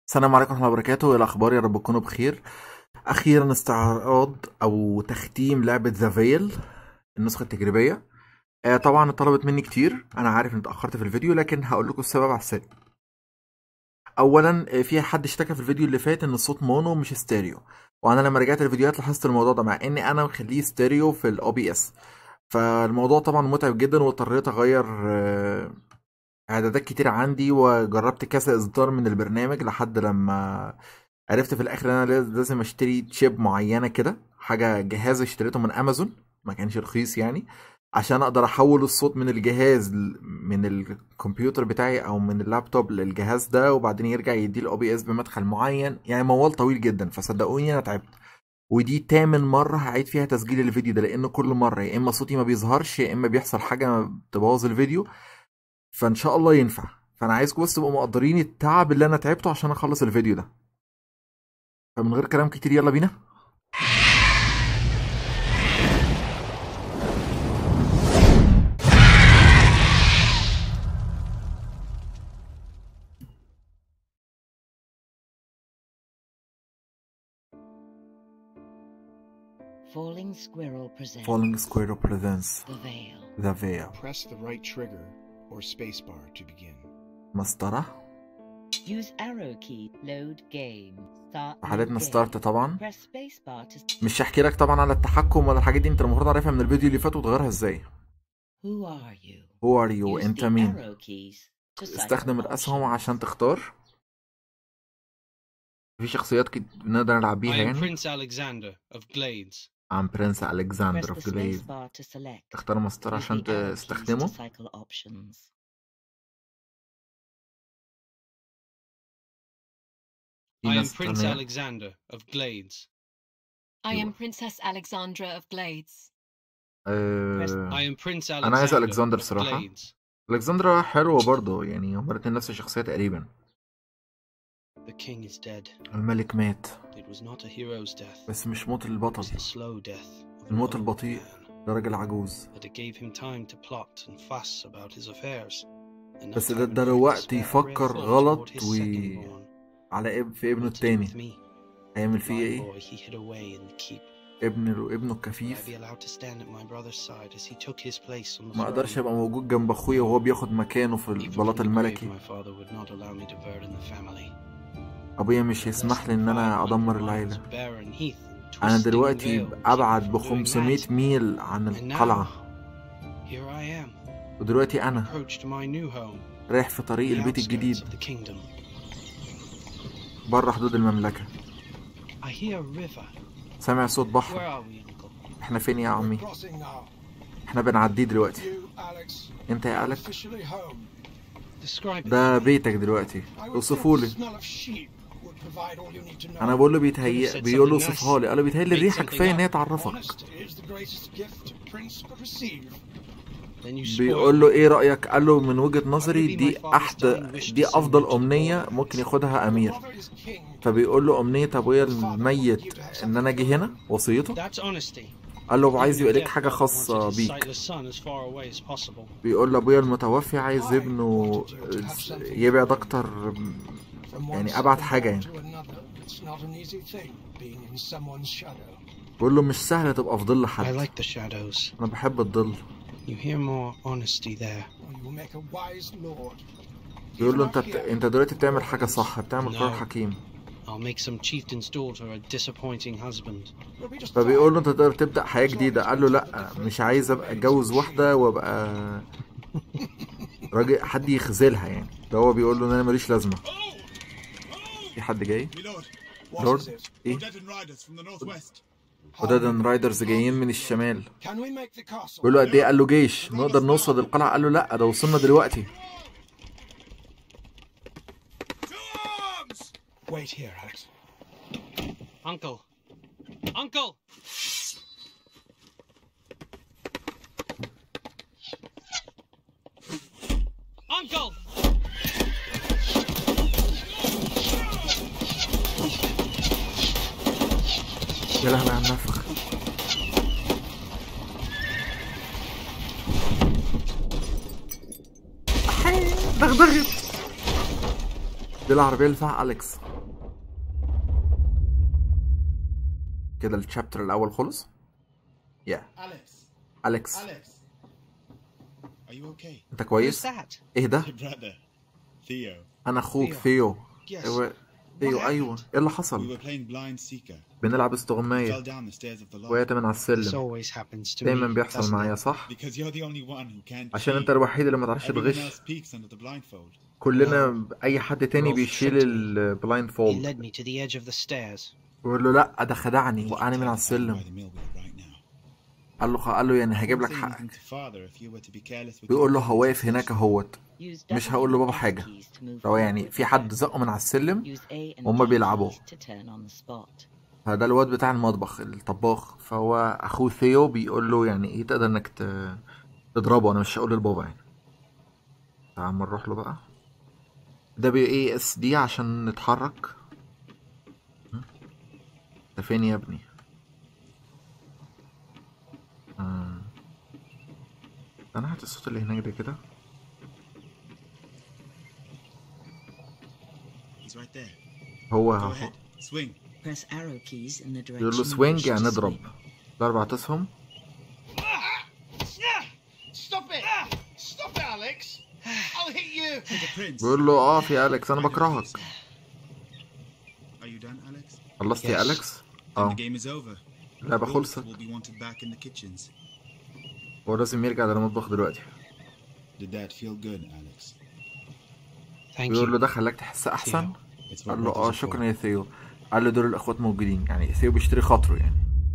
السلام عليكم ورحمة الله وبركاته إيه الأخبار يا رب تكونوا بخير أخيرا استعراض أو تختيم لعبة ذا فيل النسخة التجريبية آه طبعا اتطلبت مني كتير أنا عارف إني اتأخرت في الفيديو لكن هقول لكم السبب على السريع أولا آه، في حد اشتكى في الفيديو اللي فات إن الصوت مونو مش ستيريو وأنا لما رجعت الفيديوهات لاحظت الموضوع ده مع إني أنا مخليه ستيريو في الأو بي إس فالموضوع طبعا متعب جدا واضطريت أغير آه، اعدادات كتير عندي وجربت كذا اصدار من البرنامج لحد لما عرفت في الاخر ان انا لاز- لازم اشتري تشيب معينه كده حاجه جهاز اشتريته من امازون ما كانش رخيص يعني عشان اقدر احول الصوت من الجهاز ل- من الكمبيوتر بتاعي او من اللابتوب للجهاز ده وبعدين يرجع يدي الاو بي اس بمدخل معين يعني موال طويل جدا فصدقوني انا تعبت ودي تامن مرة هعيد فيها تسجيل الفيديو ده لأن كل مرة يا إما صوتي ما بيظهرش يا إما بيحصل حاجة تبوظ الفيديو فان شاء الله ينفع فانا عايزكم بس تبقوا مقدرين التعب اللي انا تعبته عشان اخلص الفيديو ده فمن غير كلام كتير يلا بينا Falling Squirrel presents Falling Squirrel Presents The Veil. The Veil Press the right trigger or spacebar to begin. مسطرة Use arrow key. Load game. Start. في new حالتنا game. ستارت طبعا Press spacebar to. مش هحكي لك طبعا على التحكم ولا الحاجات دي انت المفروض عارفها من الفيديو اللي فات وتغيرها ازاي Who are you? Who are you Use انت the مين arrow keys to cycle استخدم الاسهم options. عشان تختار في شخصيات كت- نقدر نلعب بيها I am يعني Prince Alexander of Glades. عن برنس Press الكسندر the اوف جليز spacebar to select. اختار مسطرة Use عشان the arrow keys to تستخدمه cycle options. في I am ناس Prince تانية Alexander of Glades. I am أيوة. Princess Alexandra of Glades. آه، I am Prince أنا عايز Alexander ألكسندر of صراحة. Glades. الكسندرا حلوة برضه يعني هما الاتنين نفس الشخصية تقريبا The king is dead. الملك مات It was not a hero's death. بس مش موت It البطل was the slow death of an الموت old البطيء man. ده راجل عجوز But it gave him time to plot and fuss about his affairs. Enough بس time ده in اداله fact to وقت spare a يفكر rare thought غلط toward his و second born. على اب في ابنه What to do with التاني me? هيعمل فيه My ايه boy he hid away in the keep. ابن ابنه Would I الكفيف be allowed to stand at my brother's side as he took his place on the ما اقدرش throne? ابقى موجود جنب اخويا وهو بياخد مكانه في Even البلاط from the grave, الملكي my father would not allow me to burden the family. ابويا مش هيسمح لي ان انا ادمر العيلة انا انا دلوقتي ابعد ب 500 ميل عن القلعة ودلوقتي انا رايح في طريق البيت الجديد بره حدود المملكة سامع صوت بحر احنا فين يا عمي Crossing now. احنا بنعديه دلوقتي You, Alex, انت يا are الك officially home. ده بيتك دلوقتي I would اوصفوا guess لي the smell of sheep would provide all you need to know. انا بقول له بيتهيأ بيقول له اوصفها لي قال له بيتهيألي الريحة كفاية ان هي تعرفك Honesty is the greatest gift a prince could receive. بيقول له ايه رأيك قال له من وجهة نظري دي احدى دي افضل امنية ممكن ياخدها امير Father is king. فبيقول له امنية ابويا الميت ان انا اجي هنا وصيته قال له عايز يبقى ليك حاجة خاصة بيك بيقول له ابويا المتوفي عايز ابنه يبعد اكتر From one يعني أبعد second حاجة يعني. to another, it's not an easy thing being in someone's shadow. بيقول له مش سهل تبقى في ظل I حد like the shadows. انا بحب الظل You hear more honesty there. Or you will make a wise lord. بيقول له He's انت not بت... here. انت دلوقتي بتعمل حاجة صح بتعمل قرار No. حكيم I'll make some chieftain's daughter a disappointing husband. We'll be just فبيقول له fine. انت تقدر تبدأ حياة جديدة قال له لا مش عايز ابقى اتجوز واحدة وابقى راجل حد يخذلها يعني ده هو بيقول له ان انا ماليش لازمة في حد جاي Milord, What لورد is it? ايه Odettan riders from the northwest. ودادن رايدرز جايين من الشمال Can we make the castle? بيقول له قد ايه قال له جيش نقدر نوصل للقلعة قال له لا ده وصلنا دلوقتي To arms! Wait here, Alex. Uncle! Uncle! Uncle! يا لهوي على النفخ دغدغت دي العربية اللي فيها أليكس كده الشابتر الاول خلص يا Alex. اليكس Alex. Are you okay? انت Who's كويس that? ايه ده Your brother, Theo. انا اخوك Theo. ثيو Yes. ايوه ثيو What ايوه happened? ايه اللي We حصل were playing blind seeker. بنلعب Fell استغماية down the stairs of the loft. وقعت من على This السلم always happens to دايما me. بيحصل doesn't معايا it? صح Because you're the only one who can't عشان cheat. انت الوحيد اللي ما تعرفش Everyone تغش else peeks under the blindfold. كلنا اي حد تاني Rolf بيشيل tricked me. البلايند He فولد led me to the edge of the stairs. بيقول له لا ده خدعني وقعني من على By السلم the mill wheel right now. قال له قال له يعني هجيب Don't لك say anything حقك to father if you were to be careless with بيقول له your هو واقف هناك اهوت Use مش W هقول لبابا and حاجة keys to move هو يعني forward. في حد زقه من على السلم Use A and وهما D بيلعبوا. keys to turn on the spot. فده الواد بتاع المطبخ الطباخ فهو اخوه ثيو بيقول له يعني ايه تقدر انك ت- تضربه انا مش هقول لبابا يعني تعال اما نروح له بقى ده بي اي اس دي عشان نتحرك م? انت فين يا ابني آه. انا هات الصوت اللي هناك ده كده He's right there. هو Go هو ahead. Swing. Press arrow keys in the direction يقول له you سوينج wish يعني to نضرب swing. ضرب عطسهم Stop it! Stop it, Alex! I'll hit you! Hey, the prince. بيقول له اه يا اليكس انا بكرهك Are you done, Alex? خلصت يا Yes. اليكس Then اه the game is over. اللعبة Wolf خلصت will be wanted back in the kitchens. هو لازم يرجع للمطبخ دلوقتي Did that feel good, Alex? Thank بيقول له you. ده خلاك تحس احسن It's what قال له brothers اه are شكرا for. يا ثيو قال له دول الاخوات موجودين يعني ثيو بيشتري خاطره يعني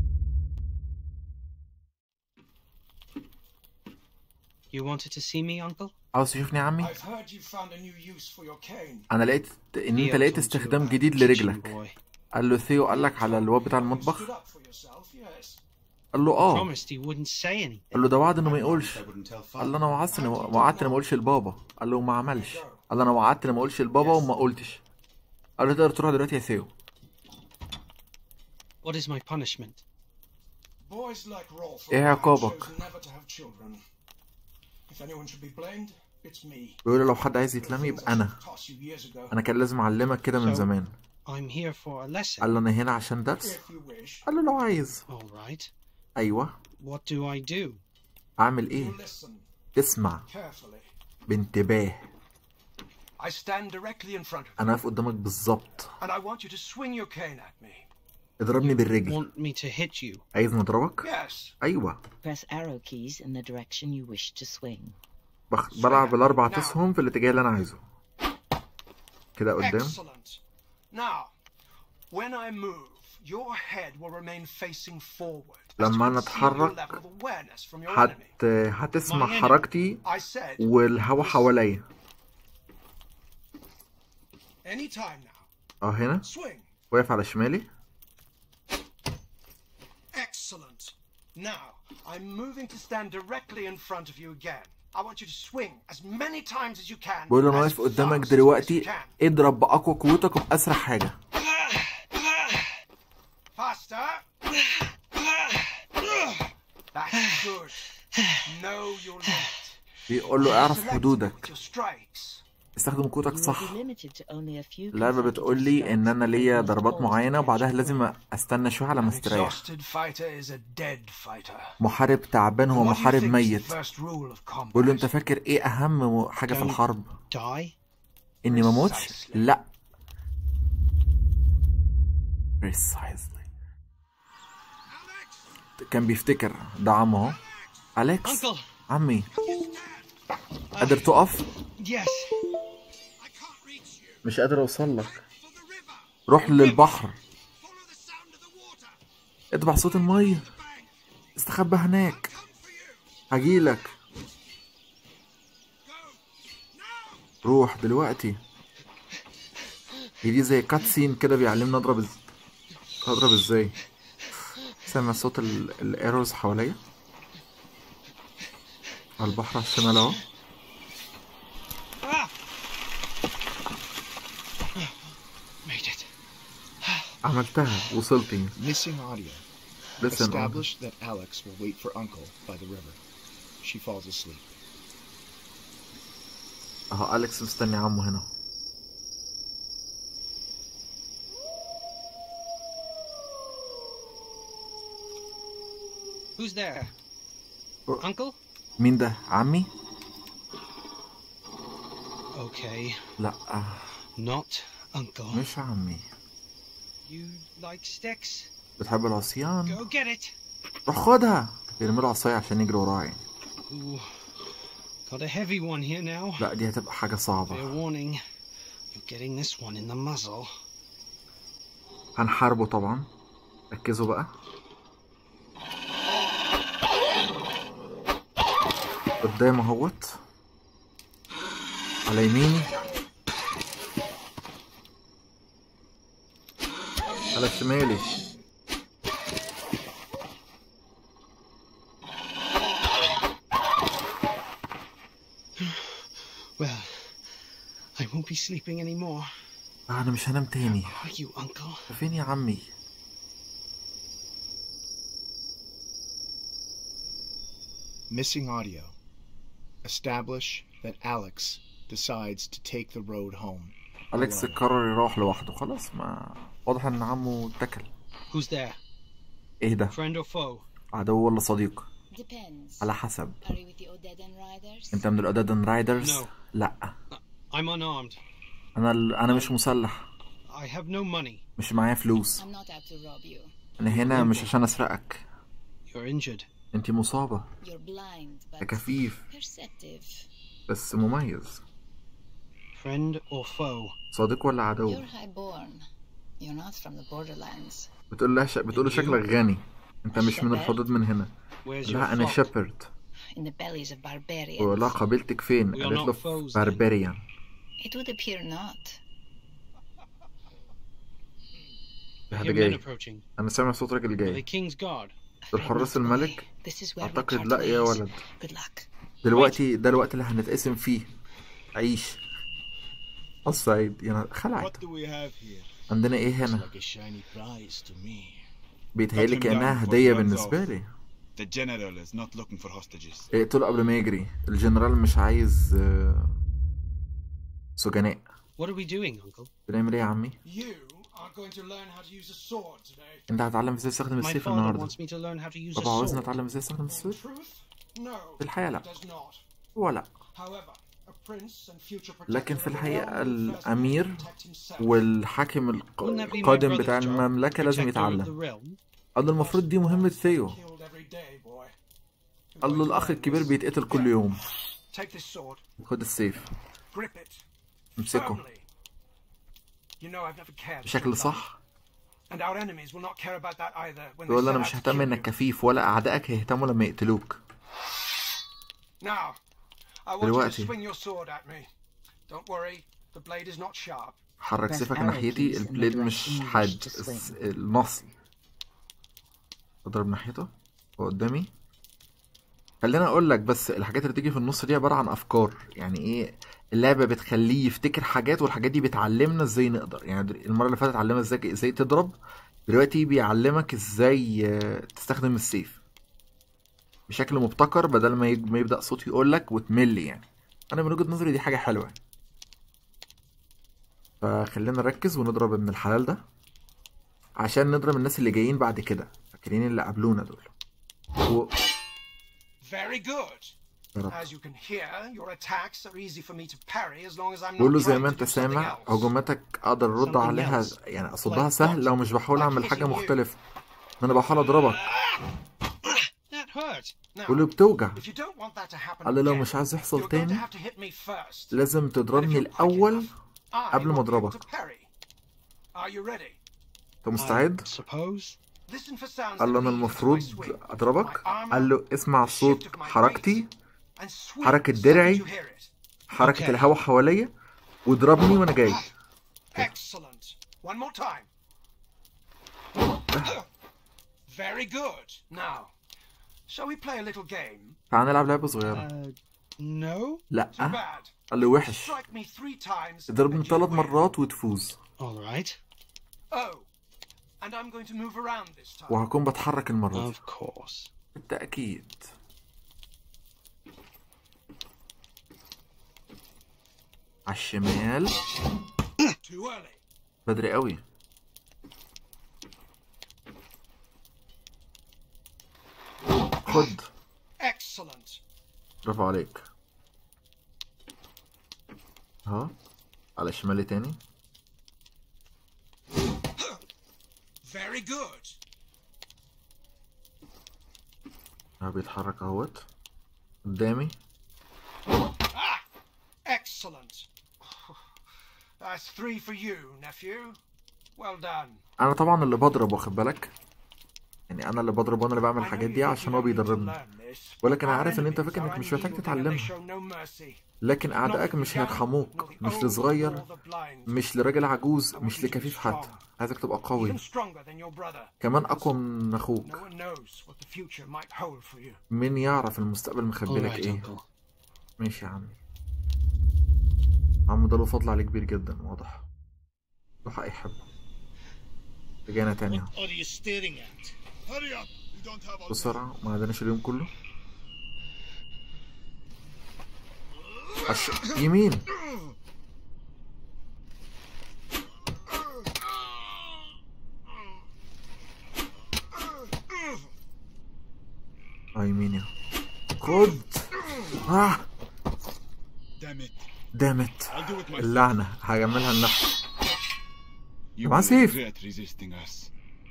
You wanted to see me, Uncle? عاوز تشوفني يا عمي I've heard you found a new use for your cane. انا لقيت ان انت Theo لقيت told you استخدام about جديد the kitchen لرجلك boy. قال له ثيو قال لك على الواد بتاع You stood المطبخ up for yourself, yes. قال له اه Promised he wouldn't say anything. قال له ده وعد انه ما يقولش I wouldn't tell قال له father. انا وعدت إني- وعدت اني ما اقولش لبابا قال له ما عملش قال له انا وعدت اني ما اقولش لبابا وما قلتش قال له تقدر تروح دلوقتي يا ثيو What is my punishment? Boys like Rolf إيه are عقابك؟ chosen never to have children. If anyone should be blamed, it's me. بيقول له لو حد عايز يتلم يبقى انا Toss you years ago. انا كان لازم اعلمك كده من So- زمان I'm here for a lesson. قال له انا هنا عشان درس If you wish, قال له لو عايز All right. ايوه What do I do? اعمل you ايه listen اسمع carefully. بانتباه I stand directly in front of you, انا واقف قدامك بالظبط and I want you to swing your cane at me. اضربني بالرجل Want me to hit you? عايز نضربك Yes. ايوه Press arrow keys in the direction you wish to swing. بخ... بلعب الاربع تسهم في الاتجاه اللي انا عايزه كده قدام Excellent. Now, when I move, your head will remain facing forward. as to لما أنا conceal your أتحرك، level of awareness from your هت... enemy. هتسمع My enemy. حركتي I said, والهوا حواليا any time now. اه هنا Swing. واقف على شمالي Excellent. Now, I'm moving to stand directly in front of you again. I want you to swing as many times as you can. بقول له انا as واقف قدامك fast as you دلوقتي can. اضرب باقوى قوتك وباسرع حاجه Faster. That's good. Know your limit. بيقول له اعرف Select حدودك with your strikes. استخدم قوتك You will صح be limited to only a few اللعبة consecutive بتقول لي ان انا strikes ليا and ضربات must معينة pause to وبعدها catch your لازم breath. استنى شوية على ما An استريح exhausted fighter is a dead fighter. محارب تعبان هو What do you محارب think is ميت the first rule of combat? بقول له انت فاكر ايه اهم م- حاجة في Don't الحرب Die? اني ما اموتش Precisely. لا precisely كان بيفتكر ده عمه اهو اليكس Uncle! عمي قادر تقف Yes. I can't reach you. مش قادر اوصل لك For the river. روح للبحر Follow the sound of the water. اتبع صوت المية Bank. استخبى هناك Come for you. هجيلك Go. Now. روح دلوقتي هي دي زي كات سين كده بيعلمنا اضرب إز... اضرب ازاي سامع صوت ال- الايروز حواليا على البحر على الشمال اهو Ah! Made it. عملتها وصلتي Missing audio. listen Established that Alex will wait for Uncle by the river. She falls asleep. اهو اليكس مستني عمه هنا Who's there? Oh. Uncle? مين ده عمي Okay, لا not uncle. مش عمي You like sticks? بتحب العصيان Go get it. روح خدها يرمي له عصايه عشان يجري وراه يعني Ooh, got a heavy one here now. لا دي هتبقى حاجه صعبه Fair warning. You're getting this one in the muzzle. هنحاربه طبعا ركزوا بقى قدام اهوت على يميني على شمالي Well, I won't be sleeping anymore. انا مش هنام تاني Are you, uncle? فين يا عمي Missing audio. Establish that Alex decides to take the road home. اليكس قرر يروح لوحده خلاص ما واضح ان عمه اتكل Who's there? ايه ده Friend or foe? عدو ولا صديق Depends. على حسب Are you with the Odedan riders? انت من الأودادن رايدرز No. لا I'm unarmed. انا ال... انا مش مسلح I have no money. مش معايا فلوس I'm not out to rob you. انا هنا مش عشان اسرقك You're injured. انت مصابة You're blind, يا but كفيف perceptive. بس مميز Friend or foe? صديق ولا You're عدو highborn. You're not from the borderlands. بتقول لها ش... بتقول له شكلك غني انت مش من الحدود من هنا Where's your لا انا flock? شيبرد In the bellies of barbarians. ولا قبيلتك فين We are قالت له not في foes then. باربيريان It would appear not. في I حد hear men جاي approaching. انا سامع صوت راجل Are they جاي King's Guard? دول حراس الملك This is where we اعتقد part لا يا ways. ولد Good luck. دلوقتي ده الوقت اللي هنتقسم فيه عيش الصعيد يعني خلعت What do we have here? عندنا ايه هنا Like a shiny prize to me. بيتهيألي Cut him كأنها down before هدية he runs بالنسبة off. لي The general is not looking for hostages. اقتله قبل ما يجري الجنرال مش عايز آه، سجناء What are we doing, Uncle? بنعمل ايه يا عمي You are going to learn how to use a sword today. انت هتعلم ازاي تستخدم My السيف father النهارده wants me to learn how to use a بابا عاوزني sword. اتعلم ازاي استخدم In السيف truth, no. في الحقيقة لا it does not. هو لا However, a prince and future protector لكن في of the الحقيقة realm will first الأمير protect himself. والحاكم الق- Wouldn't that be my القادم brother's بتاع job? المملكة لازم Protector of يتعلم the realm? قال له المفروض دي مهمة ثيو Killed every day, boy. You're قال going له to الأخ learn الكبير this. بيتقتل كل يوم Take this sword. خد السيف Grip it. امسكه Firmly. You know I've never cared. for بشكل blood. صح And our enemies will not care about that either when they يقول له set أنا out مش to ههتم kill إنك you. كفيف ولا أعدائك هيهتموا لما يقتلوك Now, I want you to دلوقتي. swing your sword at me. Don't worry, the blade is not sharp. حرك Press سيفك arrow ناحيتي keys in the البليد right مش English حاد to swing. الس- النصل اضرب ناحيته هو قدامي خليني اقول لك بس الحاجات اللي تيجي في النص دي عباره عن افكار يعني ايه اللعبه بتخليه يفتكر حاجات والحاجات دي بتعلمنا ازاي نقدر يعني در- المره اللي فاتت علمنا ازاي ازاي تضرب دلوقتي بيعلمك ازاي آه، تستخدم السيف بشكل مبتكر بدل ما يج- ما يبدا صوت يقول لك وتمل يعني انا من وجهه نظري دي حاجه حلوه فخلينا نركز ونضرب ابن الحلال ده عشان نضرب الناس اللي جايين بعد كده فاكرين اللي قبلونا دول و... Very good. يا رب. As you can hear, your attacks are easy for me to parry as long as I'm بقول له not زي trying ما to انت do something سامع else. هجوماتك اقدر ارد Something عليها else. يعني اصدها سهل لو مش بحاول اعمل حاجه مختلفه ان انا بحاول اضربك That hurt. Now, بقول له بتوجع if you don't want that to happen قال له لو again, مش عايز يحصل you're going to تاني have to hit me first. لازم And if تضربني you're quick الاول enough, I قبل ما will be able اضربك. to parry. Are you ready? انت مستعد I suppose. Listen for sounds قال له that انا lead to my المفروض swing. اضربك My armor, قال له اسمع the shift صوت of my حركتي weight, and swing حركة the second درعي. you hear it. حركه Okay. الهواء حواليا واضربني وانا جاي Excellent. One more time. Very good. Now, shall we play a little game? تعال نلعب لعبه صغيره Uh, no? لا Too bad. قال له وحش Strike me three times. اضربني and you ثلاث win. مرات وتفوز All right. Oh, and I'm going to move around this time. وهكون بتحرك المره دي Of course. بالتاكيد على الشمال Too early. بدري قوي خد Excellent. برافو عليك اهو على شمالي تاني Very good. اهو بيتحرك اهوت قدامي Excellent. That's three for you, nephew. Well done. انا طبعا اللي بضرب واخد بالك يعني انا اللي بضرب وانا اللي بعمل I know الحاجات you دي think عشان you هو don't need to بيدربني learn this, ولكن but أنا our عارف إن أنت enemies فاكر إنك are مش محتاج uneven and they تتعلمها. show no mercy. لكن Not اعدائك the مش young, هيرحموك nor the مش old, لصغير nor the blind. مش لراجل عجوز I want مش you to be لكفيف حتى strong, عايزك تبقى قوي even stronger than your brother. كمان اقوى من اخوك No one knows what the future might hold for you. مين يعرف المستقبل مخبي All لك right, ايه Uncle. ماشي يا عمي عم ده له فضل عليه كبير جدا واضح له حق يحبه رجعنا تاني اهو What are you staring at? Hurry up! We don't have all بسرعة ما عندناش اليوم كله أش... يمين اه يمين يا خد اه Damn it! دامت I'll do it myself. اللعنة هجملها لنفسي You معاه will سيف. regret resisting us.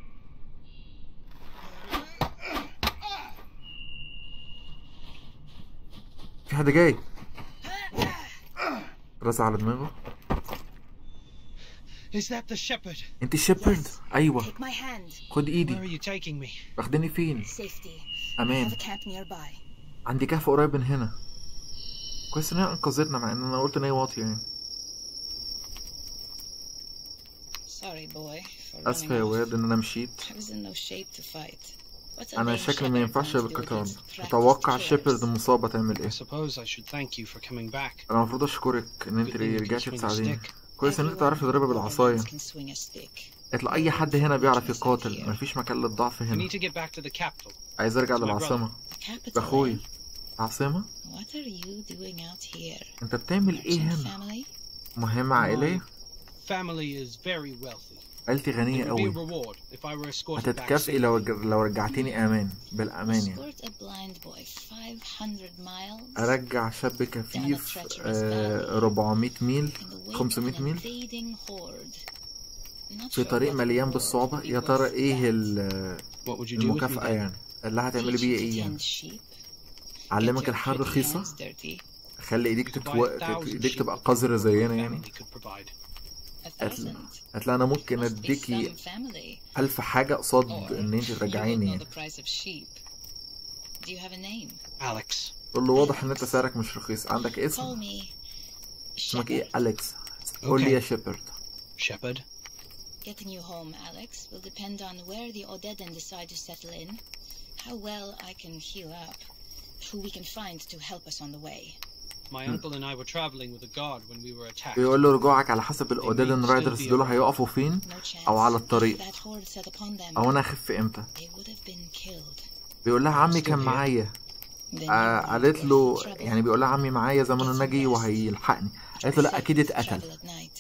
في حد جاي رزع على دماغه Is that the shepherd? انت شيبرد ايوه Take my hand. خد Where are ايدي you taking me? واخدني فين Safety. امان Have a camp nearby. عندي كهف قريب من هنا كويس ان هي انقذتنا مع ان انا قلت ان هي واطيه يعني Sorry, boy, for اسفه running يا off. واد ان انا مشيت I was in no shape to fight. What's a انا lame شكلي ما shepherd ينفعش going to do بالقتال against practiced اتوقع killers? الشيبرد المصابه تعمل I ايه suppose I should thank you for coming back. انا المفروض اشكرك ان انت Good thing you can رجعتي swing a تساعديني stick. كويس ان انت Everyone تعرف تضربها who بالعصايه can swing a stick. قالت له اي حد هنا بيعرف يقاتل مفيش مكان للضعف I هنا need to get back to the capital. عايز ارجع It's my للعاصمه The capital. اخوي eh? عاصمه What are you doing out here? انت بتعمل ايه Merchant هنا family? مهمه عائليه Family is very wealthy. عيلتي غنيه It would be a قوي reward if I were escorted back هتتكافئي safely. لو لو رجعتيني امان بالامان يعني Escort a blind boy 500 miles ارجع شاب كفيف آه 400 ميل in the wake of 500 an ميل invading horde. Not في sure طريق what مليان reward بالصعوبة would be يا ترى worth ايه that. ال- What would you do with me المكافأة then? يعني اللي هتعملي Teach بيه you to ايه يعني tend sheep, اعلمك get your الحال pretty رخيصة hands dirty. خلي ايديك Could تتو... buy a thousand ايديك sheep تبقى with قذرة what زينا my يعني family could provide. A قالت thousand. قالت لها انا ممكن Must be اديكي some family. الف حاجة قصاد Or ان انت you would ترجعيني know يعني the price of sheep. Do you have a name? Alex. تقول له واضح ان انت سعرك مش رخيص عندك Call اسم me اسمك ايه Shepherd. اليكس قول لي يا Okay. شيبرد Shepherd. Getting you home, Alex, will depend on where the Odeden decide to settle in, how well I can heal up, who we can find to help us on the way. My uncle and I were traveling with a guard when we were attacked. بيقول له رجوعك على حسب الاوديدن رايدرز دول هيقفوا فين No chance. او على الطريق If that horde set upon them, او انا اخف امتى they would have been killed. بيقول لها عمي كان Still here. معايا Then you آه would قالت be له in trouble. يعني بيقول لها عمي معايا زمان نجي وهيلحقني قالت له لا اكيد اتقتل Travel at night.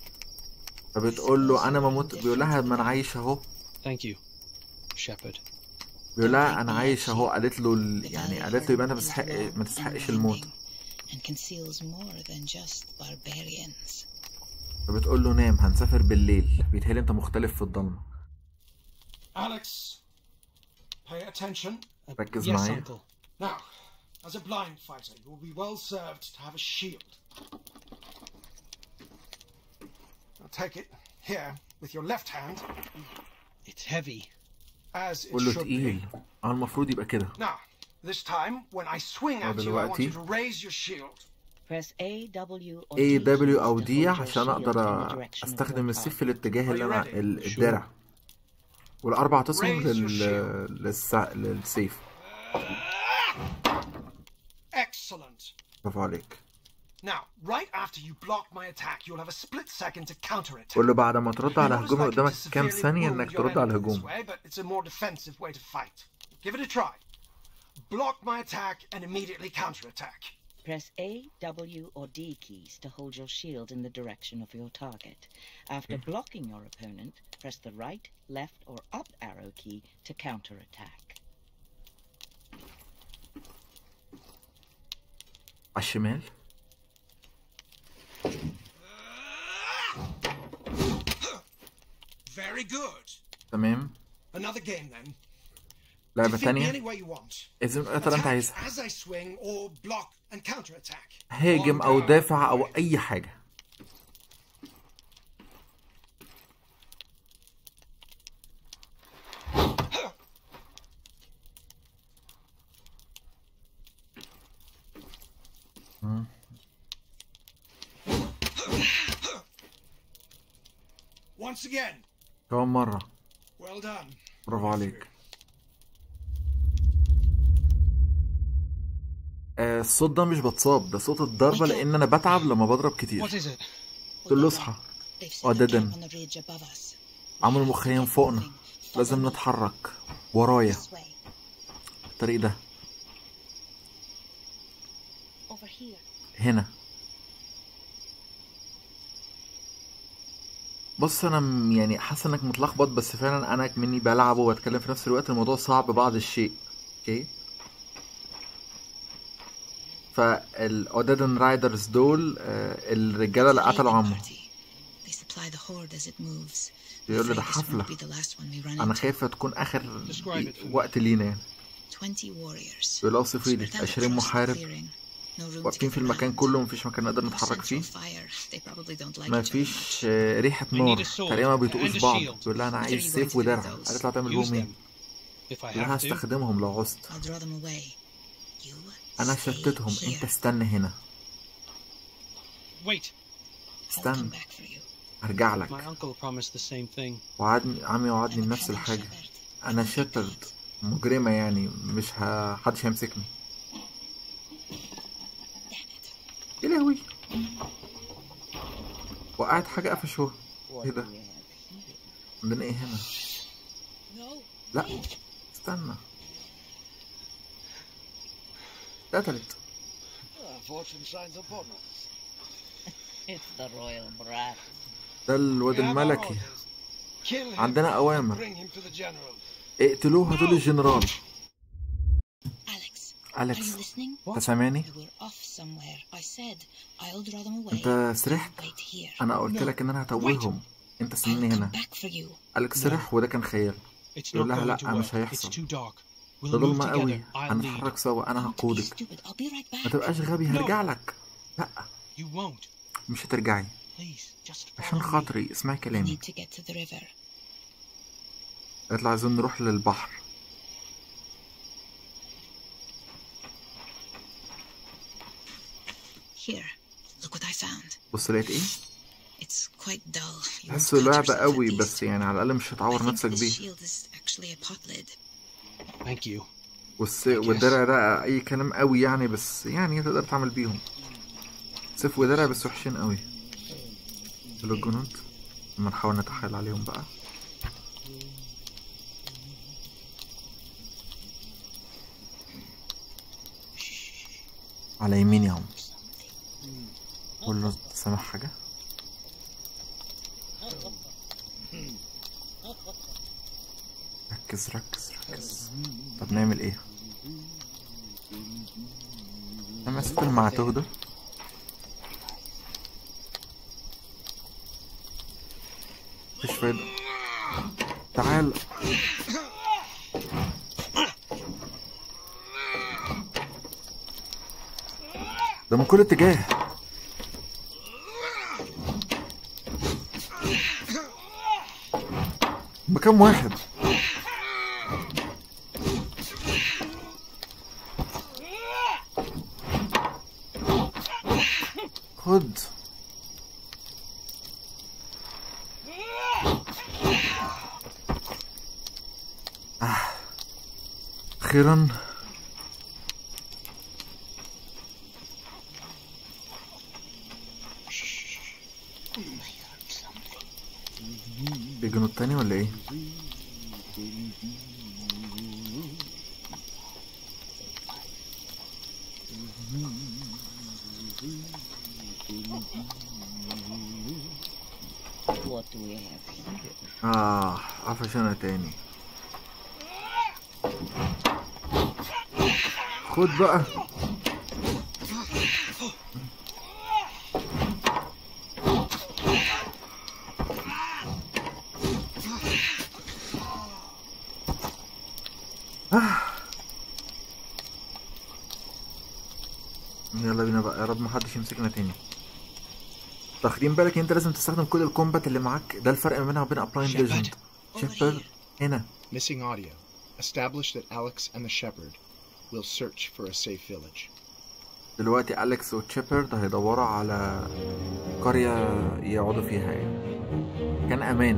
فبتقول له انا ما مت بيقول لها ما انا عايش اهو Thank you, Shepherd. بيقول لها انا عايش اهو قالت له ال- يعني قالت له يبقى انت ما تستحق ما تستحقش الموت And conceals more than just barbarians. فبتقول له نام هنسافر بالليل بيتهيألي انت مختلف في الضلمه Alex, pay attention. ركز Yes, معايا uncle. Now, as a blind fighter, you will be well served to have a shield. Now take it here with your left hand, It's heavy. as it قول له should be. تقيل اه المفروض يبقى كده Now, this time, when I swing Oh, at you, I want you دلوقتي. to raise your shield. Press A, W, or A D W keys او to D hold your عشان shield اقدر in the direction of استخدم your السيف target. في الاتجاه اللي انا Are you ready? ال- Sure. الدرع والاربع تسهم Raise your لل... للسع... للسيف Excellent. برافو عليك Now, right after you block my attack, you'll have a split second to counter it. قول له بعد ما ترد على You're not as هجومي likely قدامك to كام severely ثانية wound انك your ترد على enemy this الهجوم way, but it's a more defensive way to fight. Give it a try. Block my attack and immediately counterattack. Press A, W, or D keys to hold your shield in the direction of your target. After blocking your opponent, press the right, left, or up arrow key to counterattack. على الشمال Very good. تمام Another game then. لعبة Defeat me تانية any way you want. اذا القتال انت Attack عايزها as I swing or block and counterattack. هاجم او دافع او اي حاجة Once again. كمان مرة Well done. برافو عليك آه، الصوت ده مش بتصاب ده صوت الضربة لأن أنا بتعب لما بضرب كتير What is it? تقول له اصحى They've set a وددن. trap on the ridge above us. عمرو مخيم فوقنا لازم نتحرك ورايا This way. الطريق ده Over here. هنا بص انا م- يعني حاسس انك متلخبط بس فعلا انا مني بلعب وبتكلم في نفس الوقت الموضوع صعب بعض الشيء اوكي فالاودادن رايدرز دول آه، الرجاله اللي قتلوا عمو They supply the horde as it moves. بيقول لي Afraid ده this حفلة won't be the last one we run انا into. خايفة تكون اخر Describe it for me. وقت لينا يعني 20 warriors. بيقول اوصف لي Spread out 20 across the محارب clearing. No room to واقفين get في المكان around. كله مفيش مكان نقدر No نتحرك central فيه fire. They probably don't like each other مفيش much. آه، ريحة I نار need a sword تقريبا ما بيطقوش and a بعض shield. بيقول لها انا What are عايز you going سيف to do ودرع with those? قالت له هتعمل Use بيهم ايه them. If I بيقول لها have to. هستخدمهم لو عوزت I'll draw them away. You انا stay شتتهم here. انت استنى هنا Wait. I'll come استنى back for you. هرجع My لك uncle promised the same thing. وعدني عمي وعدني I'm بنفس becoming الحاجة shepherd. انا شيبرد مجرمة يعني مش ه... حدش هيمسكني Damn it. يا لهوي وقعت حاجة قفشوها ايه ده عندنا ايه هنا No. لا استنى اتقتلت Fortune shines upon us. It's the royal brat. ده الواد We have our الملكي orders. Kill him عندنا and أوامر bring him to the general. اقتلوه هاتوا الجنرال Alex, are أليكس you listening? انت سامعني We were off somewhere. I said I'll draw them away. انت سرحت Wait here. انا قلت لك ان انا هتوههم انت استناني I'll هنا come back for you. أليكس سرح وده كان خيال It's not يقول لها going لا to مش work. It's هيحصل too dark. We'll ده move ضلمة قوي together. I'll lead. هنتحرك سوا انا Don't be هقودك stupid. I'll be right ما back. تبقاش غبي هرجع لك لا You won't. مش هترجعي Please, just عشان follow me. خاطري اسمعي We كلامي need to get to the river. قالت له عايزين نروح للبحر Here. Look what I found. بص لقيت ايه It's quite dull. You won't تحسه cut لعبة yourself قوي at بس least. يعني على الأقل مش I هتعور think نفسك this بيه shield is actually a pot lid. Thank you. والس... والدرع ده أي كلام قوي يعني بس يعني تقدر تعمل بيهم سيف ودرع بس وحشين قوي دول الجنود لما نحاول نتحايل عليهم بقى على يميني اهو قول له سامع حاجة ركز ركز ركز طب نعمل ايه انا ست المعتوه ده مفيش فايدة تعال ده من كل اتجاه بكم واحد خد آه. أخيرا في جنود تاني ولا ايه؟ What do we have here? اه قفش انا تاني خد بقى يلا بينا بقى يا رب محدش يمسكنا تاني واخدين بالك انت لازم تستخدم كل الكومبات اللي معاك ده الفرق ما بينها وبين ابلاين Shepard. ليجند شيبرد هنا Missing audio. Establish that Alex and the shepherd will search for a safe village. دلوقتي أليكس وتشيبرد هيدوروا على قرية يقعدوا فيها يعني كان أمان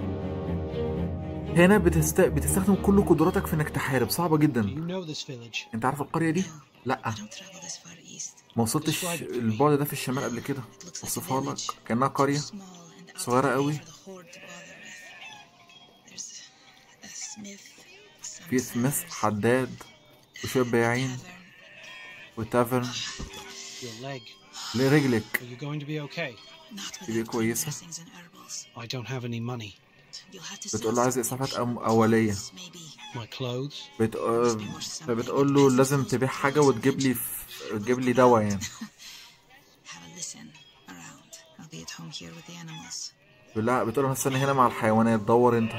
هنا بتست... بتستخدم كل قدراتك في إنك تحارب صعبة Do جدا you know this village? أنت عارف القرية دي؟ لأ I don't travel this far east. ما وصلتش البعد ده في الشمال قبل كده It looks like a وصفها لك village. كأنها قرية Small and out of صغيرة the way قوي. for the horde to bother with. There's a smith, some في سميث sellers, حداد وشوية بياعين tavern. وتافرن Your leg. لرجلك Are you going to be okay? Not تبقى without clean كويسة. dressings and herbals. I don't have any money. You'll have to بتقول sell له عايز some إسعافات cheap أم- أولية maybe. My clothes. بت... فبتقول له لازم تبيع حاجة وتجيب لي ف... تجيب لي دواء يعني Have a listen around. I'll be at home here with the animals. لا بتقول له استنى هنا مع الحيوانات دور انت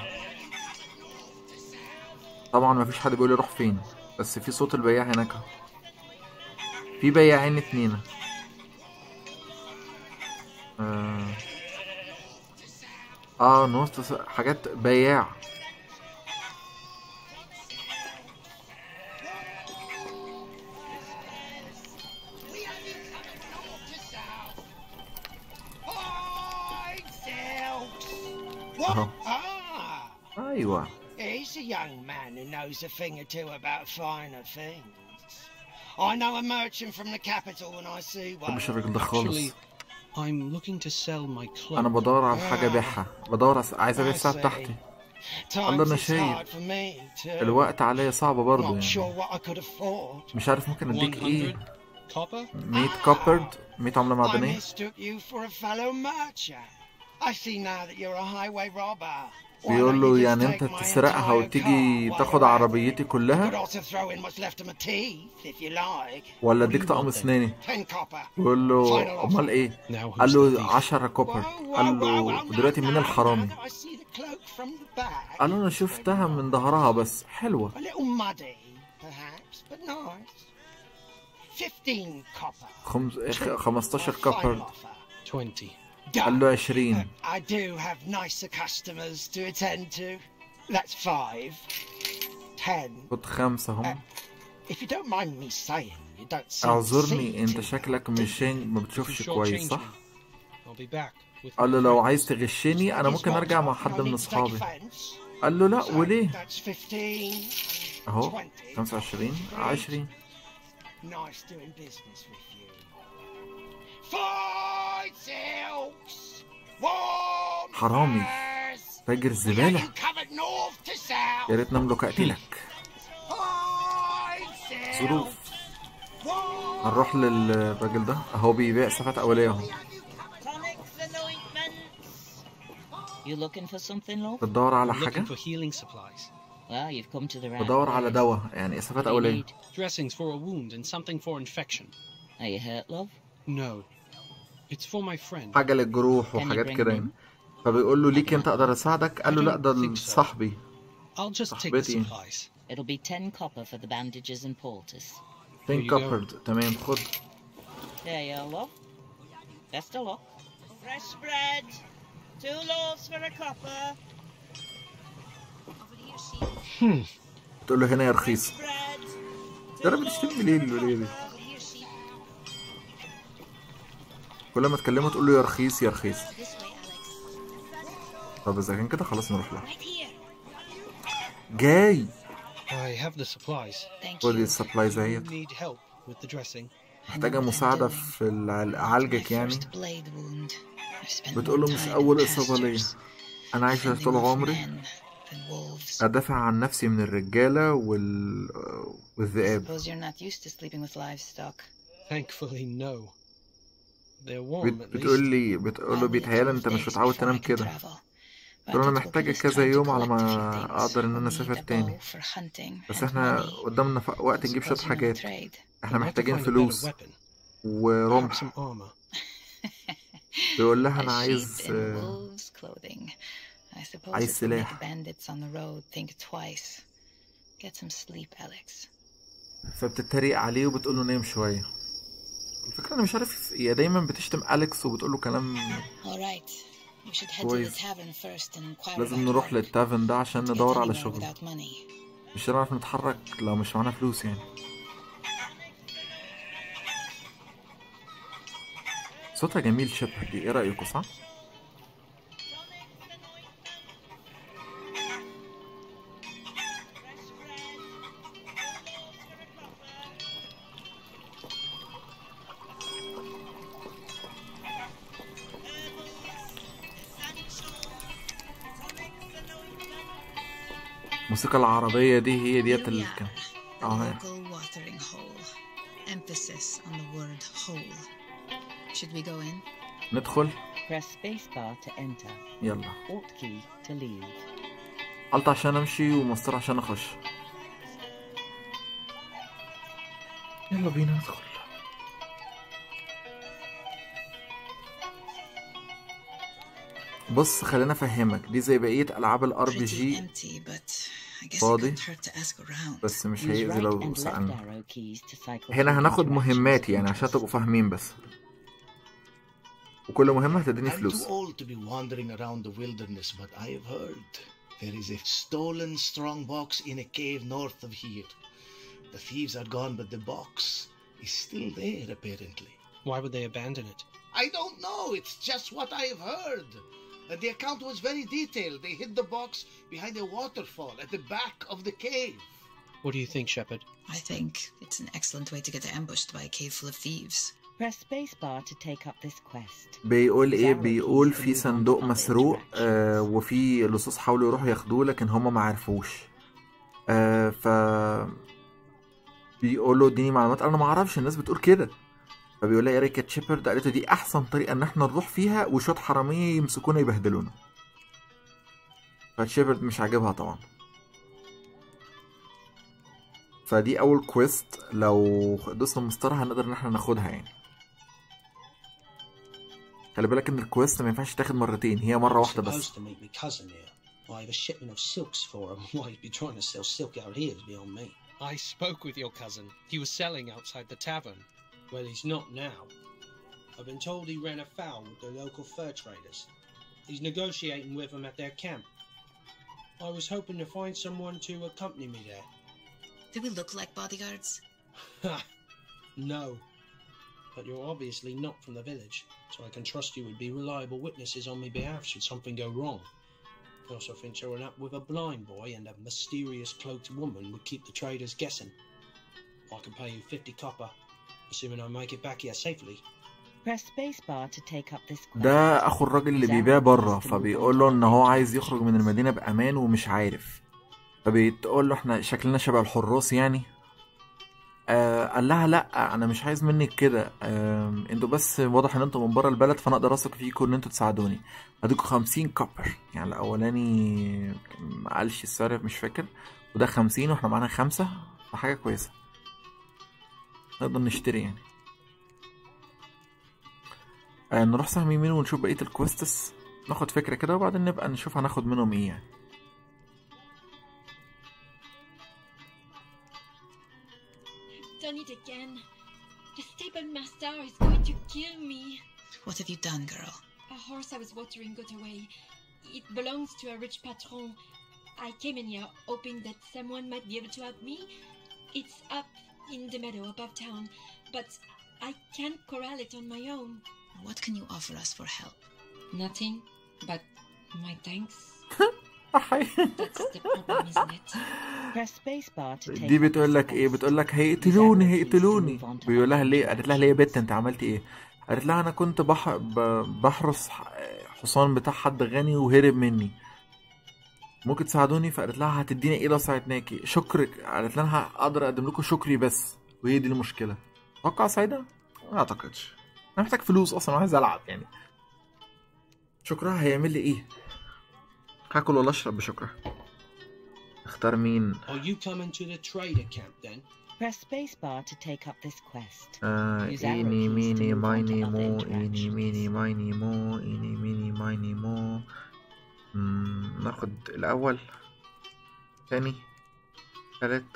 طبعا مفيش حد بيقول لي روح فين بس في صوت البياع هناك اهو. في بياعين اتنين اه, آه نص حاجات بياع What? Uh-huh. Ah, ايوه he's a young man who knows a thing or two about finer things. I know a merchant from the capital when I see one. مبحبش الراجل ده خالص Actually, I'm looking to sell my clothes. انا بدور على حاجه ابيعها بدور أس- عايز ابيع الساعه بتاعتي Times الله أنا is شايف. hard for me too. الوقت عليا صعب برضه Not sure يعني what I could afford. مش عارف ممكن اديك 100 ايه copper? 100 كوبرد 100 عمله I معدنيه mistook you for a fellow merchant. I see now that you're a highway robber. Why بيقول don't له you just يعني take انت my تسرقها entire وتيجي car while تاخد you're at it? عربيتي You could كلها also throw in what's left of my teeth if you like. ولا What do اديك you طقم want then? اسناني Ten copper. بيقول له Final offer. امال ايه Now who's قال the له thief? 10 كوبر Whoa, قال whoa, له whoa, دلوقتي no, مين no, الحرامي no, I see the cloak from the back. قال له انا شفتها من ظهرها بس حلوه A little muddy, perhaps, but nice. Fifteen copper. خمس... My 15 final كوبر offer. 20. قال له 20 I do have nicer customers to attend to. That's five. Ten. خد خمسة هم If you don't mind me saying, you don't seem to اعذرني see انت too شكلك well, do مش you? ما If you بتشوفش shortchange كويس صح me, I'll be back with قال له my لو friend. عايز تغشني انا ممكن It's ارجع not- مع no حد من need to take اصحابي offense. قال له لا So, وليه That's fifteen. اهو Twenty. 25 20 Nice doing business with you. Fine silks. Warm حرامي. furs. تاجر We got الزبالة you covered north to south. يا ريت نملك اقتلك Fine silks. ظروف Warm هنروح للراجل ده اهو بيبيع اسعافات اوليه اهو You looking for something, love? بتدور على I'm looking حاجه for healing supplies. Well, you've come to the right بدور على place. دواء يعني اسعافات What do you اوليه need? Dressings for a wound and something for infection. Are you hurt, love? No. It's for my friend. حاجه للجروح Can you وحاجات bring كده them? يعني فبيقول له ليك انت اقدر اساعدك قال له لا ده صاحبي I'll just take the صاحبتي. supplies. It'll be ten copper for the bandages and poultice. فين you go. كوبرد تمام خد There you are, love. Best of luck. Fresh bread. Two loaves for a copper. Over here, sheep. تقول له هنا يا رخيص Bread. يا رب تشتمني ليه الوليه دي Over here, sheep. كل ما تكلمه تقول له يا رخيص يا رخيص This way, Alex. طب اذا كان كده خلاص نروح لها Right here. جاي I have the supplies. Thank خد you. السبلايز You اهيت need help with the dressing. محتاجة مساعدة في الع- اعالجك My يعني first blade wound. I've spent بتقول له more مش time in اول اصابة ليا pastures, انا عايشة fending طول off عمري men and wolves. ادافع عن نفسي من الرجالة وال... والذئاب Suppose you're not used to sleeping with livestock. Thankfully, no. They're warm بت... at بتقول least. لي بتقول له I'll wait بيتهيألي twelve انت مش days متعود before تنام I can كده travel. But قلت له انا it will be محتاج this كذا time to يوم على collect a ما few things. اقدر ان انا We'll need اسافر a تاني bow for hunting بس and احنا money. قدامنا ف... وقت نجيب شوية Suppose you know حاجات trade. احنا I'd like to محتاجين find a better فلوس weapon. Perhaps ورمح some armor. بيقول لها A انا sheep عايز in آه، wolves' clothing. I suppose عايز it will make سلاح. bandits on the road think twice. Get some sleep, Alex. فبتتريق عليه وبتقول له نام شويه الفكره انا مش عارف هي دايما بتشتم اليكس وبتقول له كلام All right. We should head to the كويس. tavern first and inquire لازم about نروح work. للتافن ده عشان Can't get ندور على anywhere شغل without money. مش هنعرف نتحرك لو مش معانا فلوس يعني صوتها جميل شبه دي ايه رأيكم صح؟ الموسيقى العربية دي هي ديت Here we اللي are. كان The اه local watering hole. Emphasis on the word hole. Should we go in? ندخل Press spacebar to enter. يلا Alt key to leave. قلت عشان امشي ومسطرة عشان اخش يلا بينا ندخل بص خلينا افهمك دي زي بقية العاب الار بي Pretty جي empty, but I guess it فاضي. couldn't hurt to ask around. بس مش Use هيأذي right لو and left سألنا arrow keys to cycle هنا through هناخد interactions مهمات of يعني عشان interest. تبقوا فاهمين بس وكل مهمة هتديني I'm فلوس too old to be wandering around the wilderness, but I have heard there is a stolen strong box in a cave north of here. The thieves are gone, but the box is still there, apparently. Why would they abandon it? I don't know, it's just what I have heard. And the account was very detailed. They hid the box behind a waterfall at the back of the cave. What do you think, Shepard? I think it's an excellent way to get ambushed by a cave full of thieves. Press spacebar to take up this quest. بيقول ايه بيقول في صندوق مسروق آه وفي لصوص حاولوا يروحوا ياخدوه لكن هما ما عرفوش آه ف بيقولوا اديني معلومات انا ما اعرفش الناس بتقول كده فبيقول لها اريكا تشيبرد قالت له دي احسن طريقه ان احنا نروح فيها وشويه حراميه يمسكونا يبهدلونا فتشيبرد مش عاجبها طبعا فدي اول كويست لو دوسنا مسطره هنقدر ان احنا ناخدها يعني خلي بالك ان الكويست ما ينفعش تاخد مرتين هي مره واحده بس supposed to meet my cousin here. I have a shipment of silks for him. Why he'd be trying to sell silk out here is beyond me. I spoke with your cousin. He was selling outside the tavern. Well, he's not now. I've been told he ran afoul with the local fur traders. He's negotiating with them at their camp. I was hoping to find someone to accompany me there. Do we look like bodyguards? Ha! No. But you're obviously not from the village, so I can trust you would be reliable witnesses on my behalf should something go wrong. I also think showing up with a blind boy and a mysterious cloaked woman would keep the traders guessing. I can pay you 50 copper, assuming I make it back here safely. Press spacebar to take up this quest. ده اخو الراجل اللي بيبيع بره فبيقول له ان هو عايز يخرج من المدينه بامان ومش عارف فبتقول له احنا شكلنا شبه الحراس يعني آه قال لها لا انا مش عايز منك كده آه انتوا بس واضح ان انتوا من بره البلد فانا اقدر اثق فيكم ان انتوا تساعدوني هديكوا 50 كوبر يعني الاولاني ما قالش السعر مش فاكر وده 50 واحنا معانا خمسة فحاجه كويسه نقدر نشتري يعني آه نروح سهم يمين ونشوف بقيه الكويستس ناخد فكره كده وبعدين نبقى نشوف هناخد منهم ايه يعني Done it again. The stable master is going to kill me. What have you done, girl? A horse I was watering got away. It belongs to a rich patron. I came in here hoping that someone might be able to help me. It's up in the meadow above town, but I can't corral it on my own. What can you offer us for help? Nothing but my thanks. أحي. That's the problem, isn't it? Press spacebar to take دي up بتقول this لك ايه quest. بتقول لك هيقتلوني هيقتلوني بيقول لها ليه قالت لها ليه يا بت انت عملتي ايه قالت لها انا كنت بح... ب... بحرس ح- حصان بتاع حد غني وهرب مني ممكن تساعدوني فقالت لها هتديني ايه لو ساعدناكي شكرك قالت لها اقدر اقدم لكم شكري بس وهي دي المشكله توقع سعيده ما اعتقدش انا محتاج فلوس اصلا وعايز العب يعني شكرها هيعمل لي ايه هاكل ولا اشرب بشكرها اختار مين Are you coming to the trader camp then? Press spacebar to take up this quest. آه Use arrow إيني keys to ميني move on to مايني other مو إيني interactions. ميني مايني مو إيني ميني مايني مو مم، ناخد الأول تاني تلات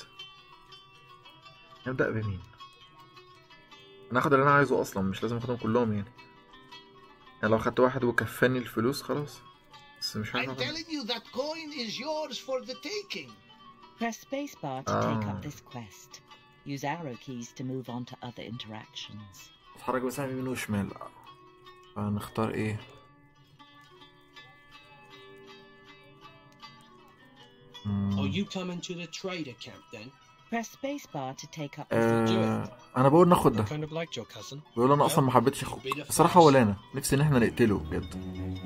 نبدأ بمين انا هاخد اللي انا عايزه اصلا مش لازم اخدهم كلهم يعني يعني لو خدت واحد وكفاني الفلوس خلاص بس مش عارف I'm أخد- telling you that coin is yours for the taking. Press spacebar to take Ah. up this quest. Use arrow keys to move on to other interactions. اتحرك بس على يمين وشمال فنختار ايه مم. Are you coming to the trader camp then? Press spacebar to take up this آه انا بقول ناخد I ده kind of liked your cousin. بيقول انا اصلا ما حبيتش اخوك الصراحه ولا انا نفسي ان احنا نقتله بجد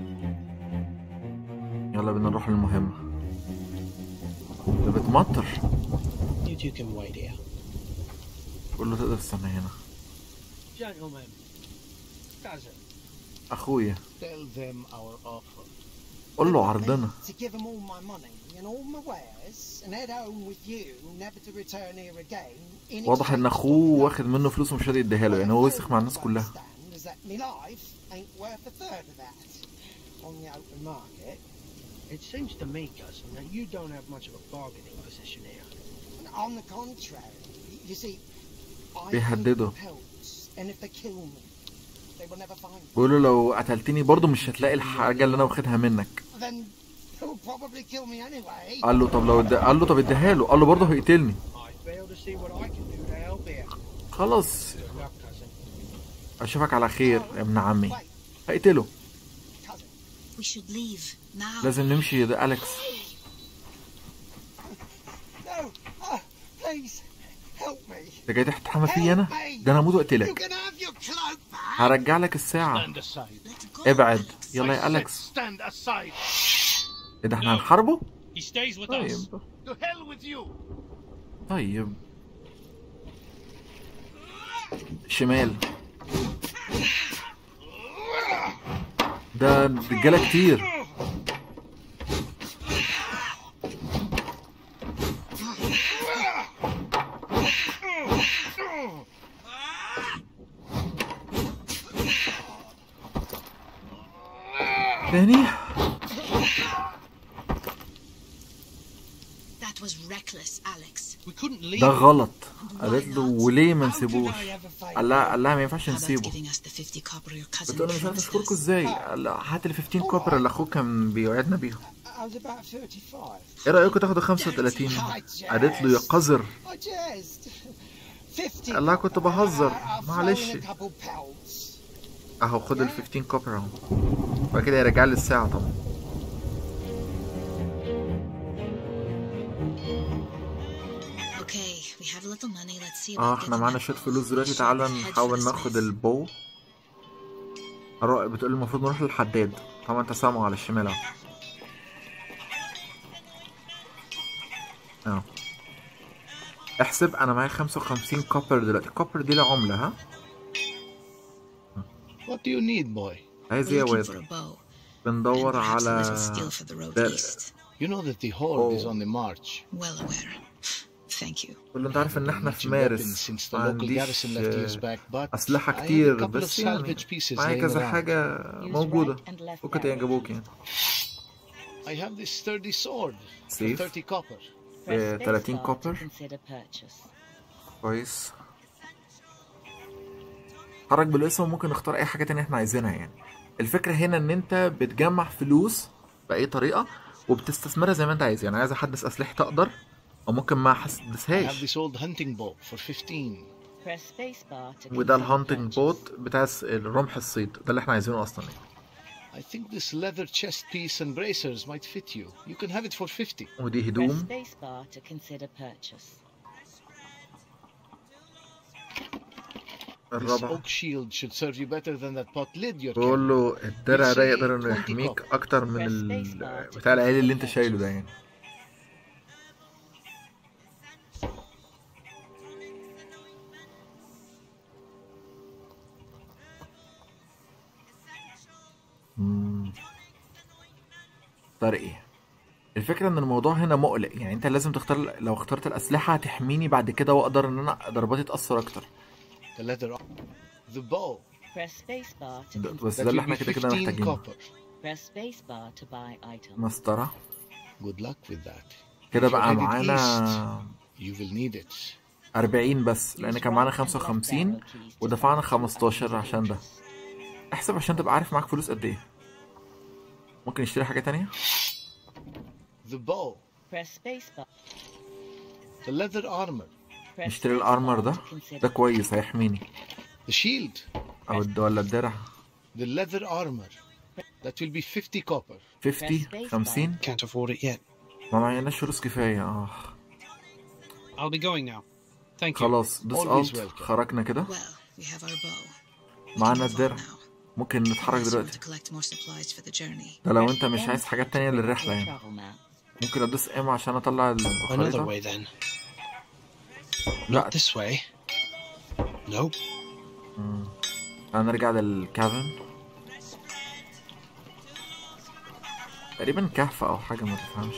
يلا بينا نروح للمهمه ده بتمطر You two can wait here. قول له تقدر تستنى هنا Gentlemen. Cousin. اخويا Tell them our offer. قول له عرضنا To give them all my money and all my wares and head home with you, never to return here again. in واضح ان exchange اخوه for واخد منه فلوس ومش راضي يديها له يعني هو وسخ مع الناس كلها understand is that my life ain't worth a third of that on the open market. It seems to me, cousin, that you don't have much of a bargaining position here. On the contrary, you see, I بيهدده. hold pelts, and if they kill me, they will never find me. بيقول له لو قتلتني برضه مش هتلاقي الحاجه اللي انا واخدها منك Then they'll probably kill me anyway. قال له طب لو اد... قال له طب اديها له قال له برضه هيقتلني I fail to see what I can do to help here. خلاص Good luck, cousin. اشوفك على خير يا ابن عمي Wait, هقتله cousin. We should leave now. لازم نمشي ده اليكس No, uh, please, help me. انت جاي تحتحمى فيا انا ده انا هموت You واقتلك can have your cloak back. هرجع لك الساعه Stand aside. Let go. ابعد Alex. يلا يا I said اليكس stand aside. ايه ده احنا هنحاربه He stays with us. طيب To hell with you. طيب شمال ده رجاله كتير تاني That was reckless, Alex. We couldn't leave. ده غلط قالت Why له not? وليه ما How did نسيبوش I ever fail? قال لها قال لها ما ينفعش How about نسيبه giving us the 50 copper your cousin بتقول له مش عارف promised اشكركم us? ازاي قال لها هات ال 15 كوبر اللي اخوك كان بيوعدنا بيهم I was about 35. ايه رايكم تاخدوا 35 قالت له يا قذر I jazzed. 50. قال لها كنت بهزر I've thrown معلش a couple pelts. اهو خد ال 15 كوبر اهو وبعد كده يرجع لي الساعه طبعا Okay, we have a little money. Let's see اه about احنا getting معانا that شويه bow. فلوس دلوقتي We should تعالى head for نحاول the ناخد smith. البو أروح بتقول المفروض نروح للحداد طبعا انت سامعه على الشمال اهو اه احسب انا معايا 55 كوبر دلوقتي الكوبر دي له عمله ها What do you need, boy? عايز We're ايه يا looking واد for a bow. بندور and perhaps a على little steel for the road ده- east. You know that the horde is Oh. on the march. Well aware. Thank you. قول له انت عارف ان احنا Much في weapons مارس since the ما local عنديش garrison left years آه، back, but اسلحه I have a كتير couple of بس يعني salvage pieces معايا laying كذا around. حاجه Use موجوده right and left ممكن arrows. تعجبوك يعني I have this sturdy sword for Safe. 30 copper. Press آه، 30 spacebar to copper. consider purchase. كويس حرك بالاسم ممكن نختار اي حاجه تانية احنا عايزينها يعني الفكره هنا ان انت بتجمع فلوس باي طريقه وبتستثمرها زي ما انت عايز يعني عايز احدث اسلحتي اقدر او ممكن ما I have احدثهاش this old hunting bow for 15. Press spacebar to وده consider الهانتنج purchase. بوت بتاع الس- الرمح الصيد ده اللي احنا عايزينه اصلا يعني I think this leather chest piece and bracers might fit you. You can have it for 50. ودي Press هدوم spacebar to consider purchase. This الرابعه oak shield should serve you better than that pot lid you're بقول carrying. له الدرع ده يقدر انه 20 يحميك copper. اكتر من ال... بتاع العيل اللي انت شايله ده يعني مم. اختار ايه الفكرة ان الموضوع هنا مقلق يعني انت لازم تختار لو اخترت الاسلحة هتحميني بعد كده واقدر ان انا ضرباتي تأثر اكتر The leather. The bow. Press spacebar to ده- consider. بس That ده اللي will احنا be كده كده 15 محتاجينه copper. Press spacebar to buy items. مسطرة Good luck with that. كده If you're بقى headed معانا You will need it. 40 بس لان كان معانا 55 ودفعنا 15 عشان ده احسب عشان تبقى عارف معاك فلوس قد ايه ممكن نشتري حاجة تانية The bow, Press spacebar. the leather armor, Press نشتري الارمر ده spacebar to consider. ده كويس هيحميني the shield, او الد- ولا الدرع the leather armor. That will be 50 copper. 50 50 Can't afford it yet. ما معيناش فلوس كفاية اه I'll be going now. Thank you. خلاص دوس Always الت welcome. خرجنا كده Well, we have our bow. We معانا can move on الدرع now. ممكن نتحرك Unless you want دلوقتي to collect more supplies for the journey. ده لو Press انت مش M عايز to حاجات تانية open للرحلة your يعني travel map. ممكن ادوس ام عشان اطلع Another الخريطة way then. لا Not this way. Nope. هنرجع للكافن تقريبا كهف او حاجة ما تفهمش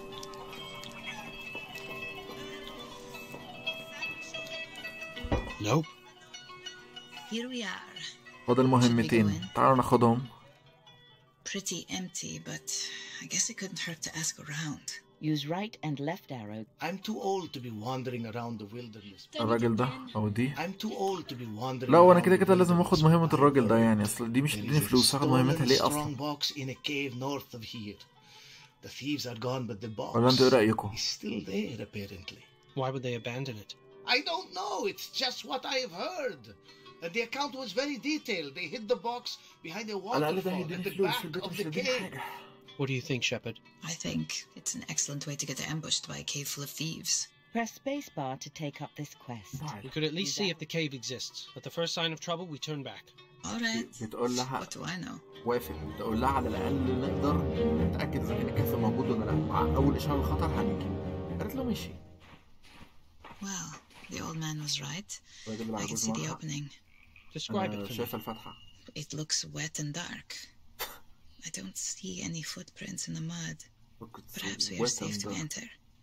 Nope. Here we are. فاضل مهمتين تعالوا ناخدهم Pretty empty, but I guess it couldn't hurt to ask around. Use right and left arrow. I'm too old to be wandering around the wilderness. Done it الراجل ده again. او دي I'm too old to be wandering لا وانا around كده the كده لازم اخد wilderness, مهمة but الراجل ده I يعني heard اصل دي مش there تديني is a فلوس هاخد مهمتها stolen ليه strong اصلا box in a cave north of here. The thieves are gone, but the box ولا انتوا ايه رأيكم is still there apparently. Why would they abandon it? I don't know. It's just what I have heard. And the account was very detailed. They hid the box behind a على الأقل ده waterfall at هيديني the فلوس في back البيت of مش the هيديني cave. حاجة What do you think, Shepard? I think it's an excellent way to get ambushed by a cave full of thieves. Press spacebar to take up this quest. We could at least see if the cave exists. At the first sign of trouble, we turn back. All right. بتقول لها What do I know? وافق تقول لها على الاقل نقدر نتاكد اذا كان الكهف موجود ولا لا مع اول اشاره للخطر هنيجي قالت له ماشي Well, the old man was right. الراجل اللي I can بعجوز see the معاها opening. Describe انا it to me. شايفه الفتحه It looks wet and dark. I don't see any footprints in the mud. Perhaps we are safe to enter.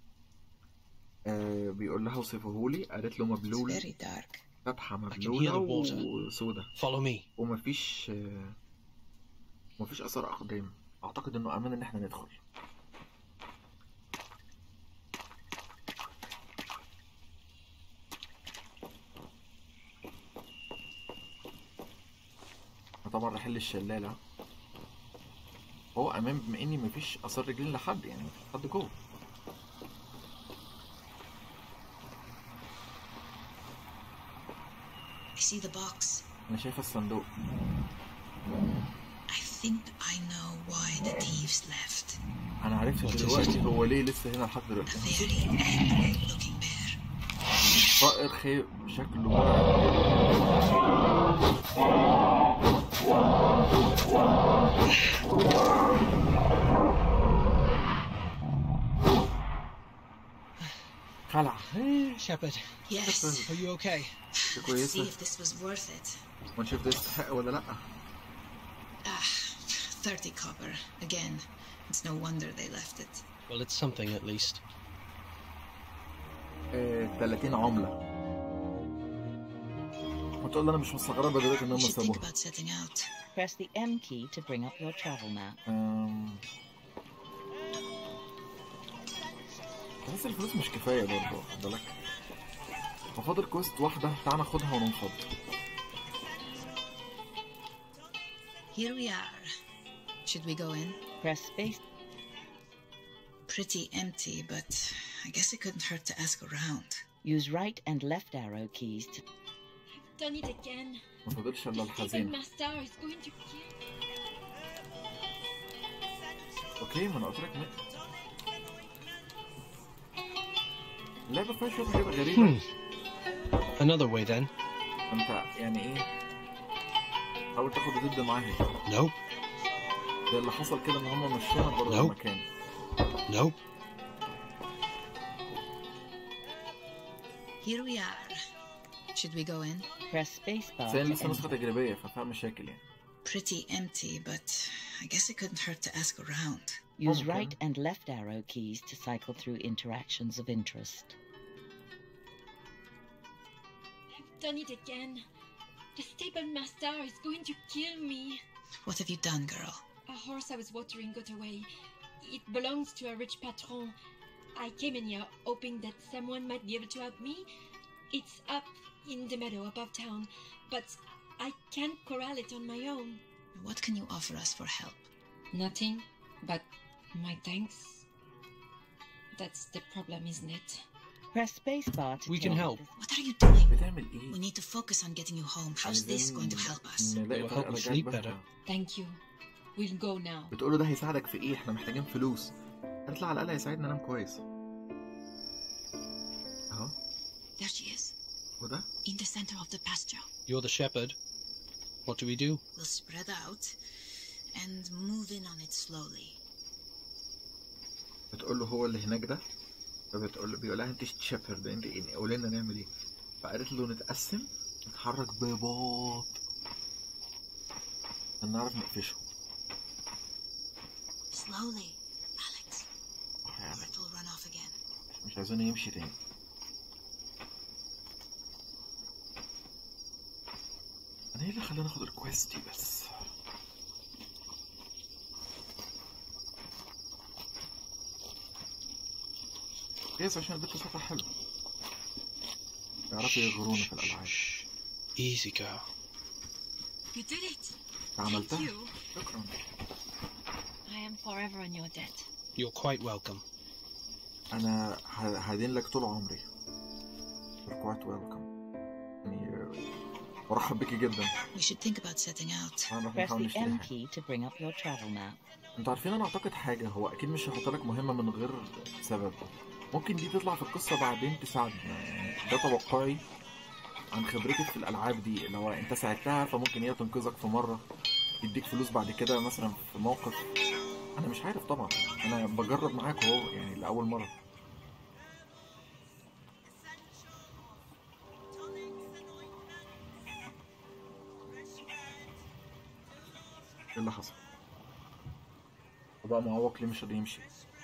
آه بيقول لها وصفهولي قالت له It's مبلول very dark. فتحه hear مبلوله the water. وسودة Follow me. ومفيش آه مفيش اثر اقدام اعتقد انه امان ان احنا ندخل أنا طبعا رايحين للشلالة هو امان بما اني مفيش اثار رجلين لحد يعني مفيش حد جوه I see the box. انا شايفه الصندوق I think I know why the thieves left. انا عرفت What is دلوقتي it? هو ليه لسه هنا لحد A دلوقتي very angry looking bear. طائر خير شكله مرعب خلع Shepard, Yes. are you okay? دي Let's see كويسة if this was worth it. ونشوف ده يستحق ولا لأ Ah, 30 copper. Again. It's no wonder they left it. Well, it's something at least. آه 30 عملة وتقول لي أنا مش مستغربة دلوقتي إن We هم should think سابوها about setting out. Press the M key to bring up your travel map. أم... بس الفلوس مش كفاية برضه واخد بالك وفاضل كويست واحدة تعال ناخدها وننفض Here we are. Should we go in? Press space. Pretty empty, but I guess it couldn't hurt to ask around. Use right and left arrow keys to Done it again. ما فاضلش إلا The Stephen الحزينة Master is going to kill. أوكي ما أنا قلت لك مات اللعبة فيها شوية حاجات غريبة Another way then. أنت يعني إيه حاول تاخد ضد معاها Nope. ده اللي حصل كده إن هما مشونا بره Nope. المكان Nope. Here we are. Should we go in? press spacebar. بس هي to لسه نسخة enter. تجريبية ففيها مشاكل يعني Pretty empty, but I guess it couldn't hurt to ask around. Use Okay. right and left arrow keys to cycle through interactions of interest. Done it again. The Stephen Master is going to kill me. What have you done, girl? A horse I was watering got away. It belongs to a rich patron. I came in here hoping that someone might be able to help me. It's up in the meadow above town, but I can't corral it on my own. What can you offer us for help? Nothing but my thanks. That's the problem, isn't it? Press spacebar to We can take help. this- What are you doing? بتعمل We ايه؟ need to focus on getting you home. How's this going to help us? نلاقي It will طريقة help you نرجعك sleep بيتها. better. Thank you. We'll go now. بتقول له ده هيساعدك في ايه؟ احنا محتاجين فلوس. قالت له على الاقل هيساعدنا انام كويس. اهو There she is, وده in the center of the pasture. You're the shepherd. What do we do? We'll spread out and move in on it slowly. بتقول له هو اللي هناك ده فبتقول له بيقول لها انت شيبرد انت يعني قولي لنا نعمل ايه فقالت له نتقسم نتحرك بباط عشان نعرف نقفشه Slowly, Alex, صح or يعني it will run off again. مش عايزينه يمشي تاني انا ايه اللي خلاني اخد الكويست دي بس كويس عشان البت صوتها حلو يعرفوا يغرونا في الالعاب Shh. Easy, girl. You did it! عملتها Thank you. شكرا I am forever in your debt. You're quite welcome. انا ه- هدين لك طول عمري You're quite welcome يعني برحب بيكي جدا We should think about setting out. هنروح Press نحاول the نشتري M حاجة key to bring up your travel map. انتوا عارفين انا اعتقد حاجة هو اكيد مش هيحط لك مهمة من غير سبب ممكن دي تطلع في القصة بعدين تساعدنا يعني ده توقعي عن خبرتي في الالعاب دي اللي هو انت ساعدتها فممكن هي تنقذك في مرة تديك فلوس بعد كده مثلا في موقف انا مش عارف طبعا انا بجرب معاك اهو يعني لاول مرة ايه اللي حصل وبقى معوق ليه مش راضي يمشي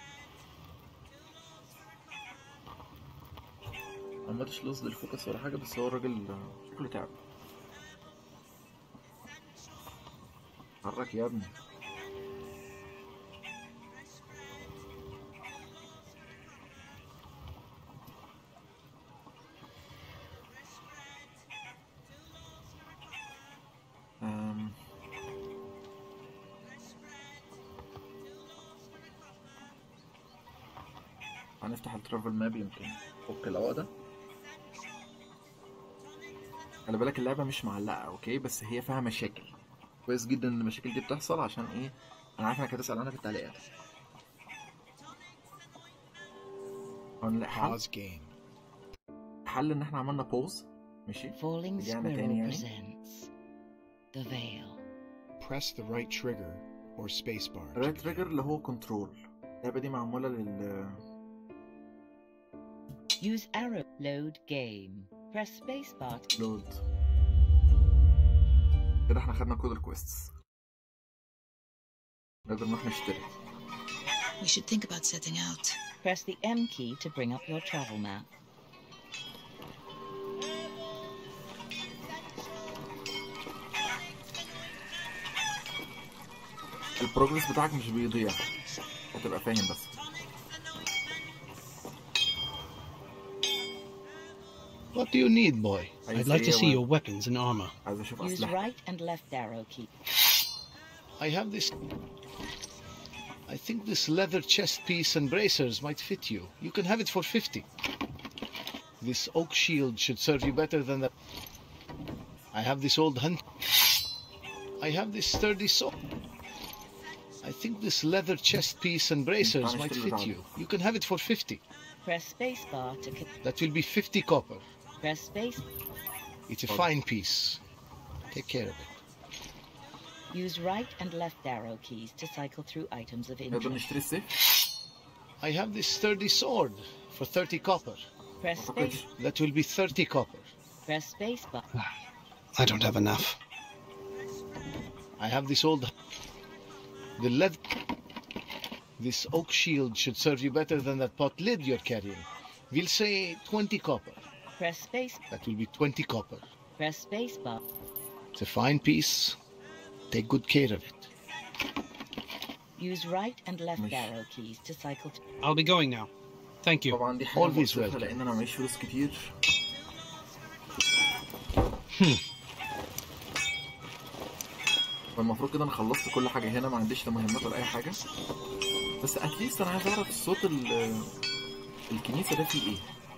عملتش لوز للفوكس ولا حاجة بس هو الراجل شكله تعب حرك يا ابني أم. هنفتح الترافل ماب يمكن فك العقدة خلي بالك اللعبة مش معلقة اوكي بس هي فيها مشاكل كويس جدا ان المشاكل دي بتحصل عشان ايه انا عارف انك هتسأل عنها في التعليقات هنلاقي حل Pause game. حل ان احنا عملنا بوز ماشي Falling رجعنا Squirrel تاني يعني presents The Veil. Press the right trigger or spacebar. to رايت begin. تريجر اللي هو كنترول اللعبة دي معمولة لل Use arrow. Load game. Press spacebar to لود كده احنا خدنا كل الكويستس نقدر نروح نشتري We should think about setting out. press the M key to bring up your travel map. البروجرس بتاعك مش بيضيع هتبقى فاهم بس What do you need, boy? I'd like to see your weapons and armor. عايز اشوف Use اسلحة right and left arrow key. I have this. I think this leather chest piece and bracers might fit you. You can have it for 50. This oak shield should serve you better than that. I have this old hunt. I have this sturdy sword. I think this leather chest piece and bracers might fit you. You can have it for 50. Press spacebar to c- That will be 50 copper. press space. It's a fine piece. Take care of it. Use right and left arrow keys to cycle through items of نقدر interest. نشتري السيف I have this sturdy sword for 30 copper. Press space. That will be 30 copper. Press spacebar. I don't have enough. I have this old. The lead. This oak shield should serve you better than that pot lid you're carrying. We'll say 20 copper. Press space. That will be 20 copper. Press spacebar. It's a fine piece. Take good care of it. Use right and left Mish. arrow keys to cycle. To- I'll be going now. Thank you. طبعا دي حاجه Always مؤسفه welcome. لان انا معيش فلوس كتير فالمفروض كده انا خلصت كل حاجه هنا ما عنديش لا مهمات ولا اي حاجه بس اتليست انا عايز اعرف صوت ال- الكنيسه ده فيه ايه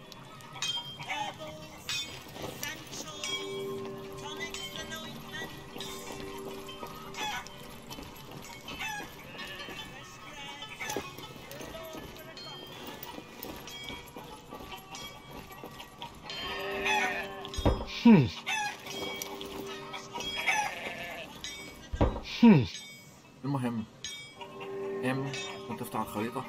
المهم ام كنت تفتح الخريطه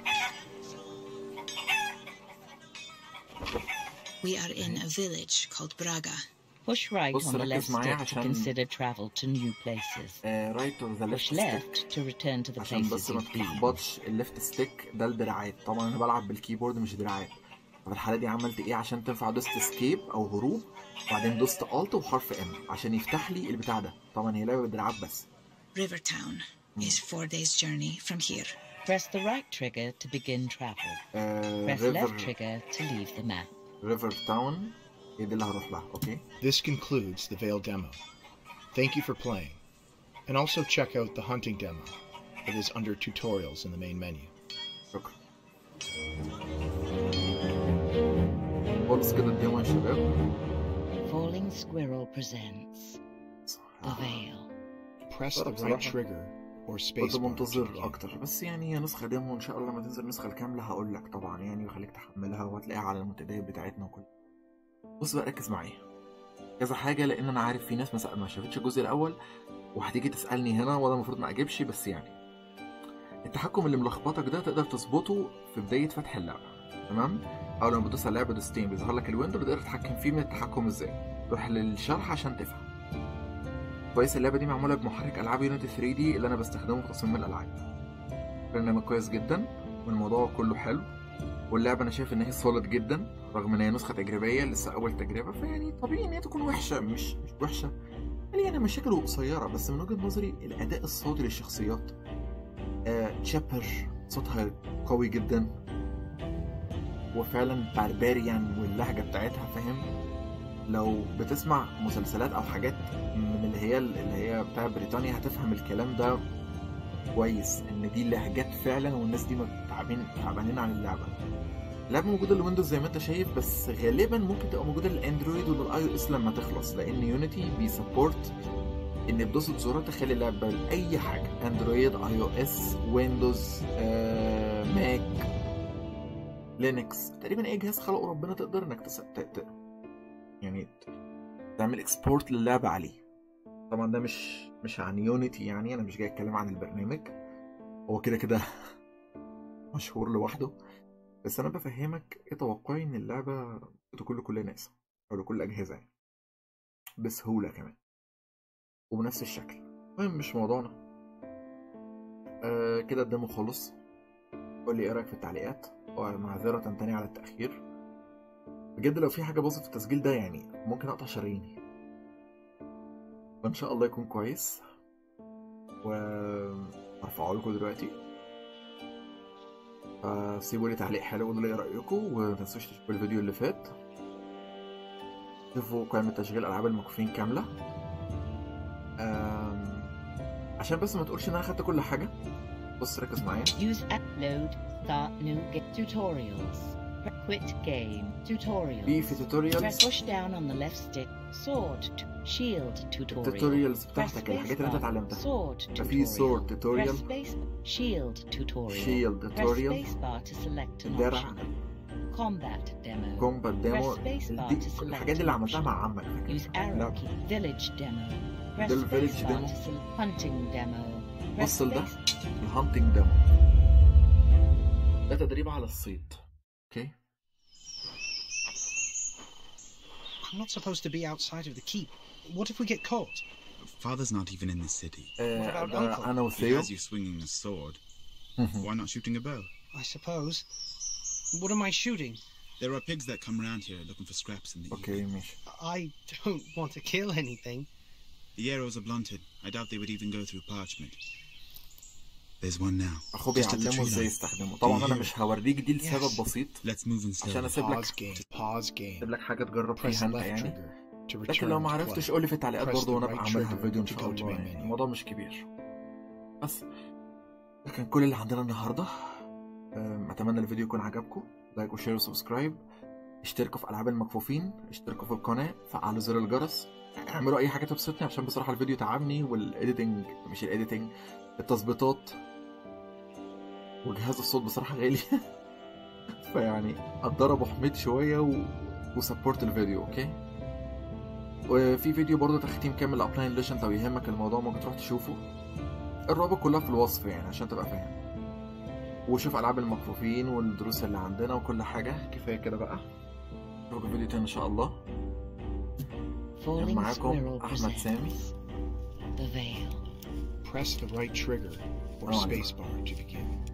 We are in a village called Braga. Push right بص on the ركز left معايا stick to عشان- consider travel to new places. رايت اور ذا Push ليفت left to return to the عشان places بس ما you've been. تلخبطش الليفت ستيك ده الدراعات طبعا انا بلعب بالكيبورد مش دراعات ففي الحاله دي عملت ايه عشان تنفع دوست اسكيب او هروب وبعدين دوست الت وحرف ام عشان يفتح لي البتاع ده طبعا هي لعبه بالدراعات بس Rivertown is four days' journey from here. Press the right trigger to begin travel. Press left ريفر trigger to leave the map. ريفر تاون هي دي اللي هروح لها اوكي This concludes the Veil demo. Thank you for playing. And also check out the hunting demo. It is under tutorials in the main menu. شكرا خلص كده الديمو يا شباب Falling Squirrel presents The Veil. Press the right بصراحة trigger or كنت spacebar to منتظر begin. اكتر بس يعني هي نسخه ديمو ان شاء الله لما تنزل النسخه الكامله هقول لك طبعا يعني وخليك تحملها وهتلاقيها على المنتديات بتاعتنا وكل بص بقى ركز معايا كذا حاجه لان انا عارف في ناس ما ما شافتش الجزء الاول وهتيجي تسالني هنا وده المفروض ما اجيبش بس يعني التحكم اللي ملخبطك ده تقدر تظبطه في بدايه فتح اللعبه تمام او لما بتدوس على اللعبه دوستين بيظهر لك الويندو اللي تقدر تتحكم فيه من التحكم ازاي روح للشرح عشان تفهم كويس اللعبه دي معموله بمحرك العاب يونيتي 3 دي اللي انا بستخدمه في تصميم الالعاب برنامج كويس جدا والموضوع كله حلو واللعبه انا شايف ان هي سوليد جدا رغم ان هي نسخه تجريبيه لسه اول تجربه فيعني طبيعي ان هي تكون وحشه مش مش وحشه يعني يعني مشاكل قصيره بس من وجهه نظري الاداء الصوتي للشخصيات آه تشابر صوتها قوي جدا وفعلا بارباريان واللهجه بتاعتها فاهم لو بتسمع مسلسلات او حاجات من اللي هي اللي هي بتاع بريطانيا هتفهم الكلام ده كويس ان دي لهجات فعلا والناس دي تعبانين تعبانين عن اللعبه اللعبه موجوده للويندوز زي ما انت شايف بس غالبا ممكن تبقى موجوده للاندرويد وللاي او اس لما تخلص لان يونيتي بيسبورت ان بدوسة زرار تخلي اللعبه لاي حاجه اندرويد اي او اس ويندوز آه، ماك لينكس تقريبا اي جهاز خلقه ربنا تقدر انك تس... ت... ت... يعني ت- تعمل اكسبورت للعبه عليه طبعا ده مش مش عن يونيتي يعني انا مش جاي اتكلم عن البرنامج هو كده كده مشهور لوحده بس انا بفهمك ايه توقعي ان اللعبه تكون لكل الناس او لكل الاجهزه يعني بسهوله كمان وبنفس الشكل المهم مش موضوعنا آه كده الديمو خلص قول لي ايه رايك في التعليقات ومعذره تاني على التاخير بجد لو في حاجه باظت في التسجيل ده يعني ممكن اقطع شراييني وان شاء الله يكون كويس وارفعه لكم دلوقتي فسيبوا لي تعليق حلو وقولوا لي ايه رايكم وما تنسوش تشوفوا الفيديو اللي فات شوفوا قائمة تشغيل ألعاب المكفوفين كاملة أم... عشان بس ما تقولش إن أنا خدت كل حاجة بص ركز معايا Use upload, start new game tutorials. Quit game tutorials. في في Press توتوريالز push down on the left stick. Sword to shield tutorial. التوتوريالز Press بتاعتك الحاجات اللي انت spacebar. اتعلمتها Sword ففي tutorial. sword tutorial. Press space shield tutorial. Shield Press tutorial. spacebar to select an الدرع option. Combat demo. كومبات ديمو Press spacebar دي to select الحاجات اللي an عملتها option. مع عمك فاكر؟ Use arrow لا. key. Village demo. Press ده الفيليج spacebar ديمو. to select hunting demo. Press بص لده space الهانتنج ديمو ده تدريب على الصيد اوكي I'm not supposed to be outside of the keep. What if we get caught? Father's not even in the city. آه، about ده uncle? انا He وثيو has you swinging a sword. Why not shooting a bow? I suppose. What am I shooting? There are pigs that come round here looking for scraps in the اوكي evening. ماشي I don't want to kill anything. The arrows are blunted. I doubt they would even go through parchment. There's one now. اخوه Just at the بيعلمه tree ازاي line. يستخدمه Do طبعا you انا hear مش it? هوريك دي لسبب Yes. بسيط Let's move and عشان slow. اسيب لك Pause game. Pause game. اسيب لك حاجه تجرب Press فيها انت left يعني trigger to لكن لو return ما to عرفتش play. قول لي في التعليقات Press برضه the وانا right ابقى اعملها trigger فيديو ان to شاء go to الله main يعني menu. الموضوع مش كبير بس ده كان كل اللي عندنا النهارده أم، اتمنى الفيديو يكون عجبكم لايك وشير وسبسكرايب اشتركوا في العاب المكفوفين اشتركوا في القناه فعلوا زر الجرس اعملوا اي حاجه تبسطني عشان بصراحه الفيديو تعبني والايديتنج مش الايديتنج التظبيطات وجهاز الصوت بصراحه غالي فيعني قدر ابو حميد شويه و... وسبورت الفيديو اوكي وفي فيديو برضه تختيم كامل ابلاين ليجند لو يهمك الموضوع ممكن تروح تشوفه الرابط كلها في الوصف يعني عشان تبقى فاهم وشوف العاب المكفوفين والدروس اللي عندنا وكل حاجه كفايه كده بقى نشوفكم فيديو تاني ان شاء الله كان Falling معاكم Squirrel احمد سامي presents The Veil. Press the right trigger or Oh, I- spacebar to begin.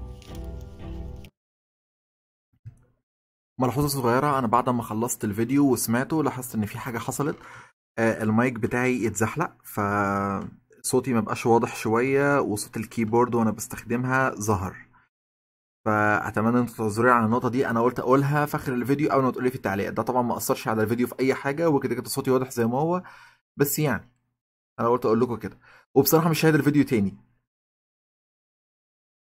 ملحوظة صغيرة أنا بعد ما خلصت الفيديو وسمعته لاحظت إن في حاجة حصلت آه، المايك بتاعي اتزحلق فصوتي مبقاش واضح شوية وصوت الكيبورد وأنا بستخدمها ظهر فأتمنى إن تعذروني على النقطة دي أنا قلت أقولها في آخر الفيديو أول ما تقولي في التعليق ده طبعا ما أثرش على الفيديو في أي حاجة وكده كده صوتي واضح زي ما هو بس يعني أنا قلت أقول لكم كده وبصراحة مش هعيد الفيديو تاني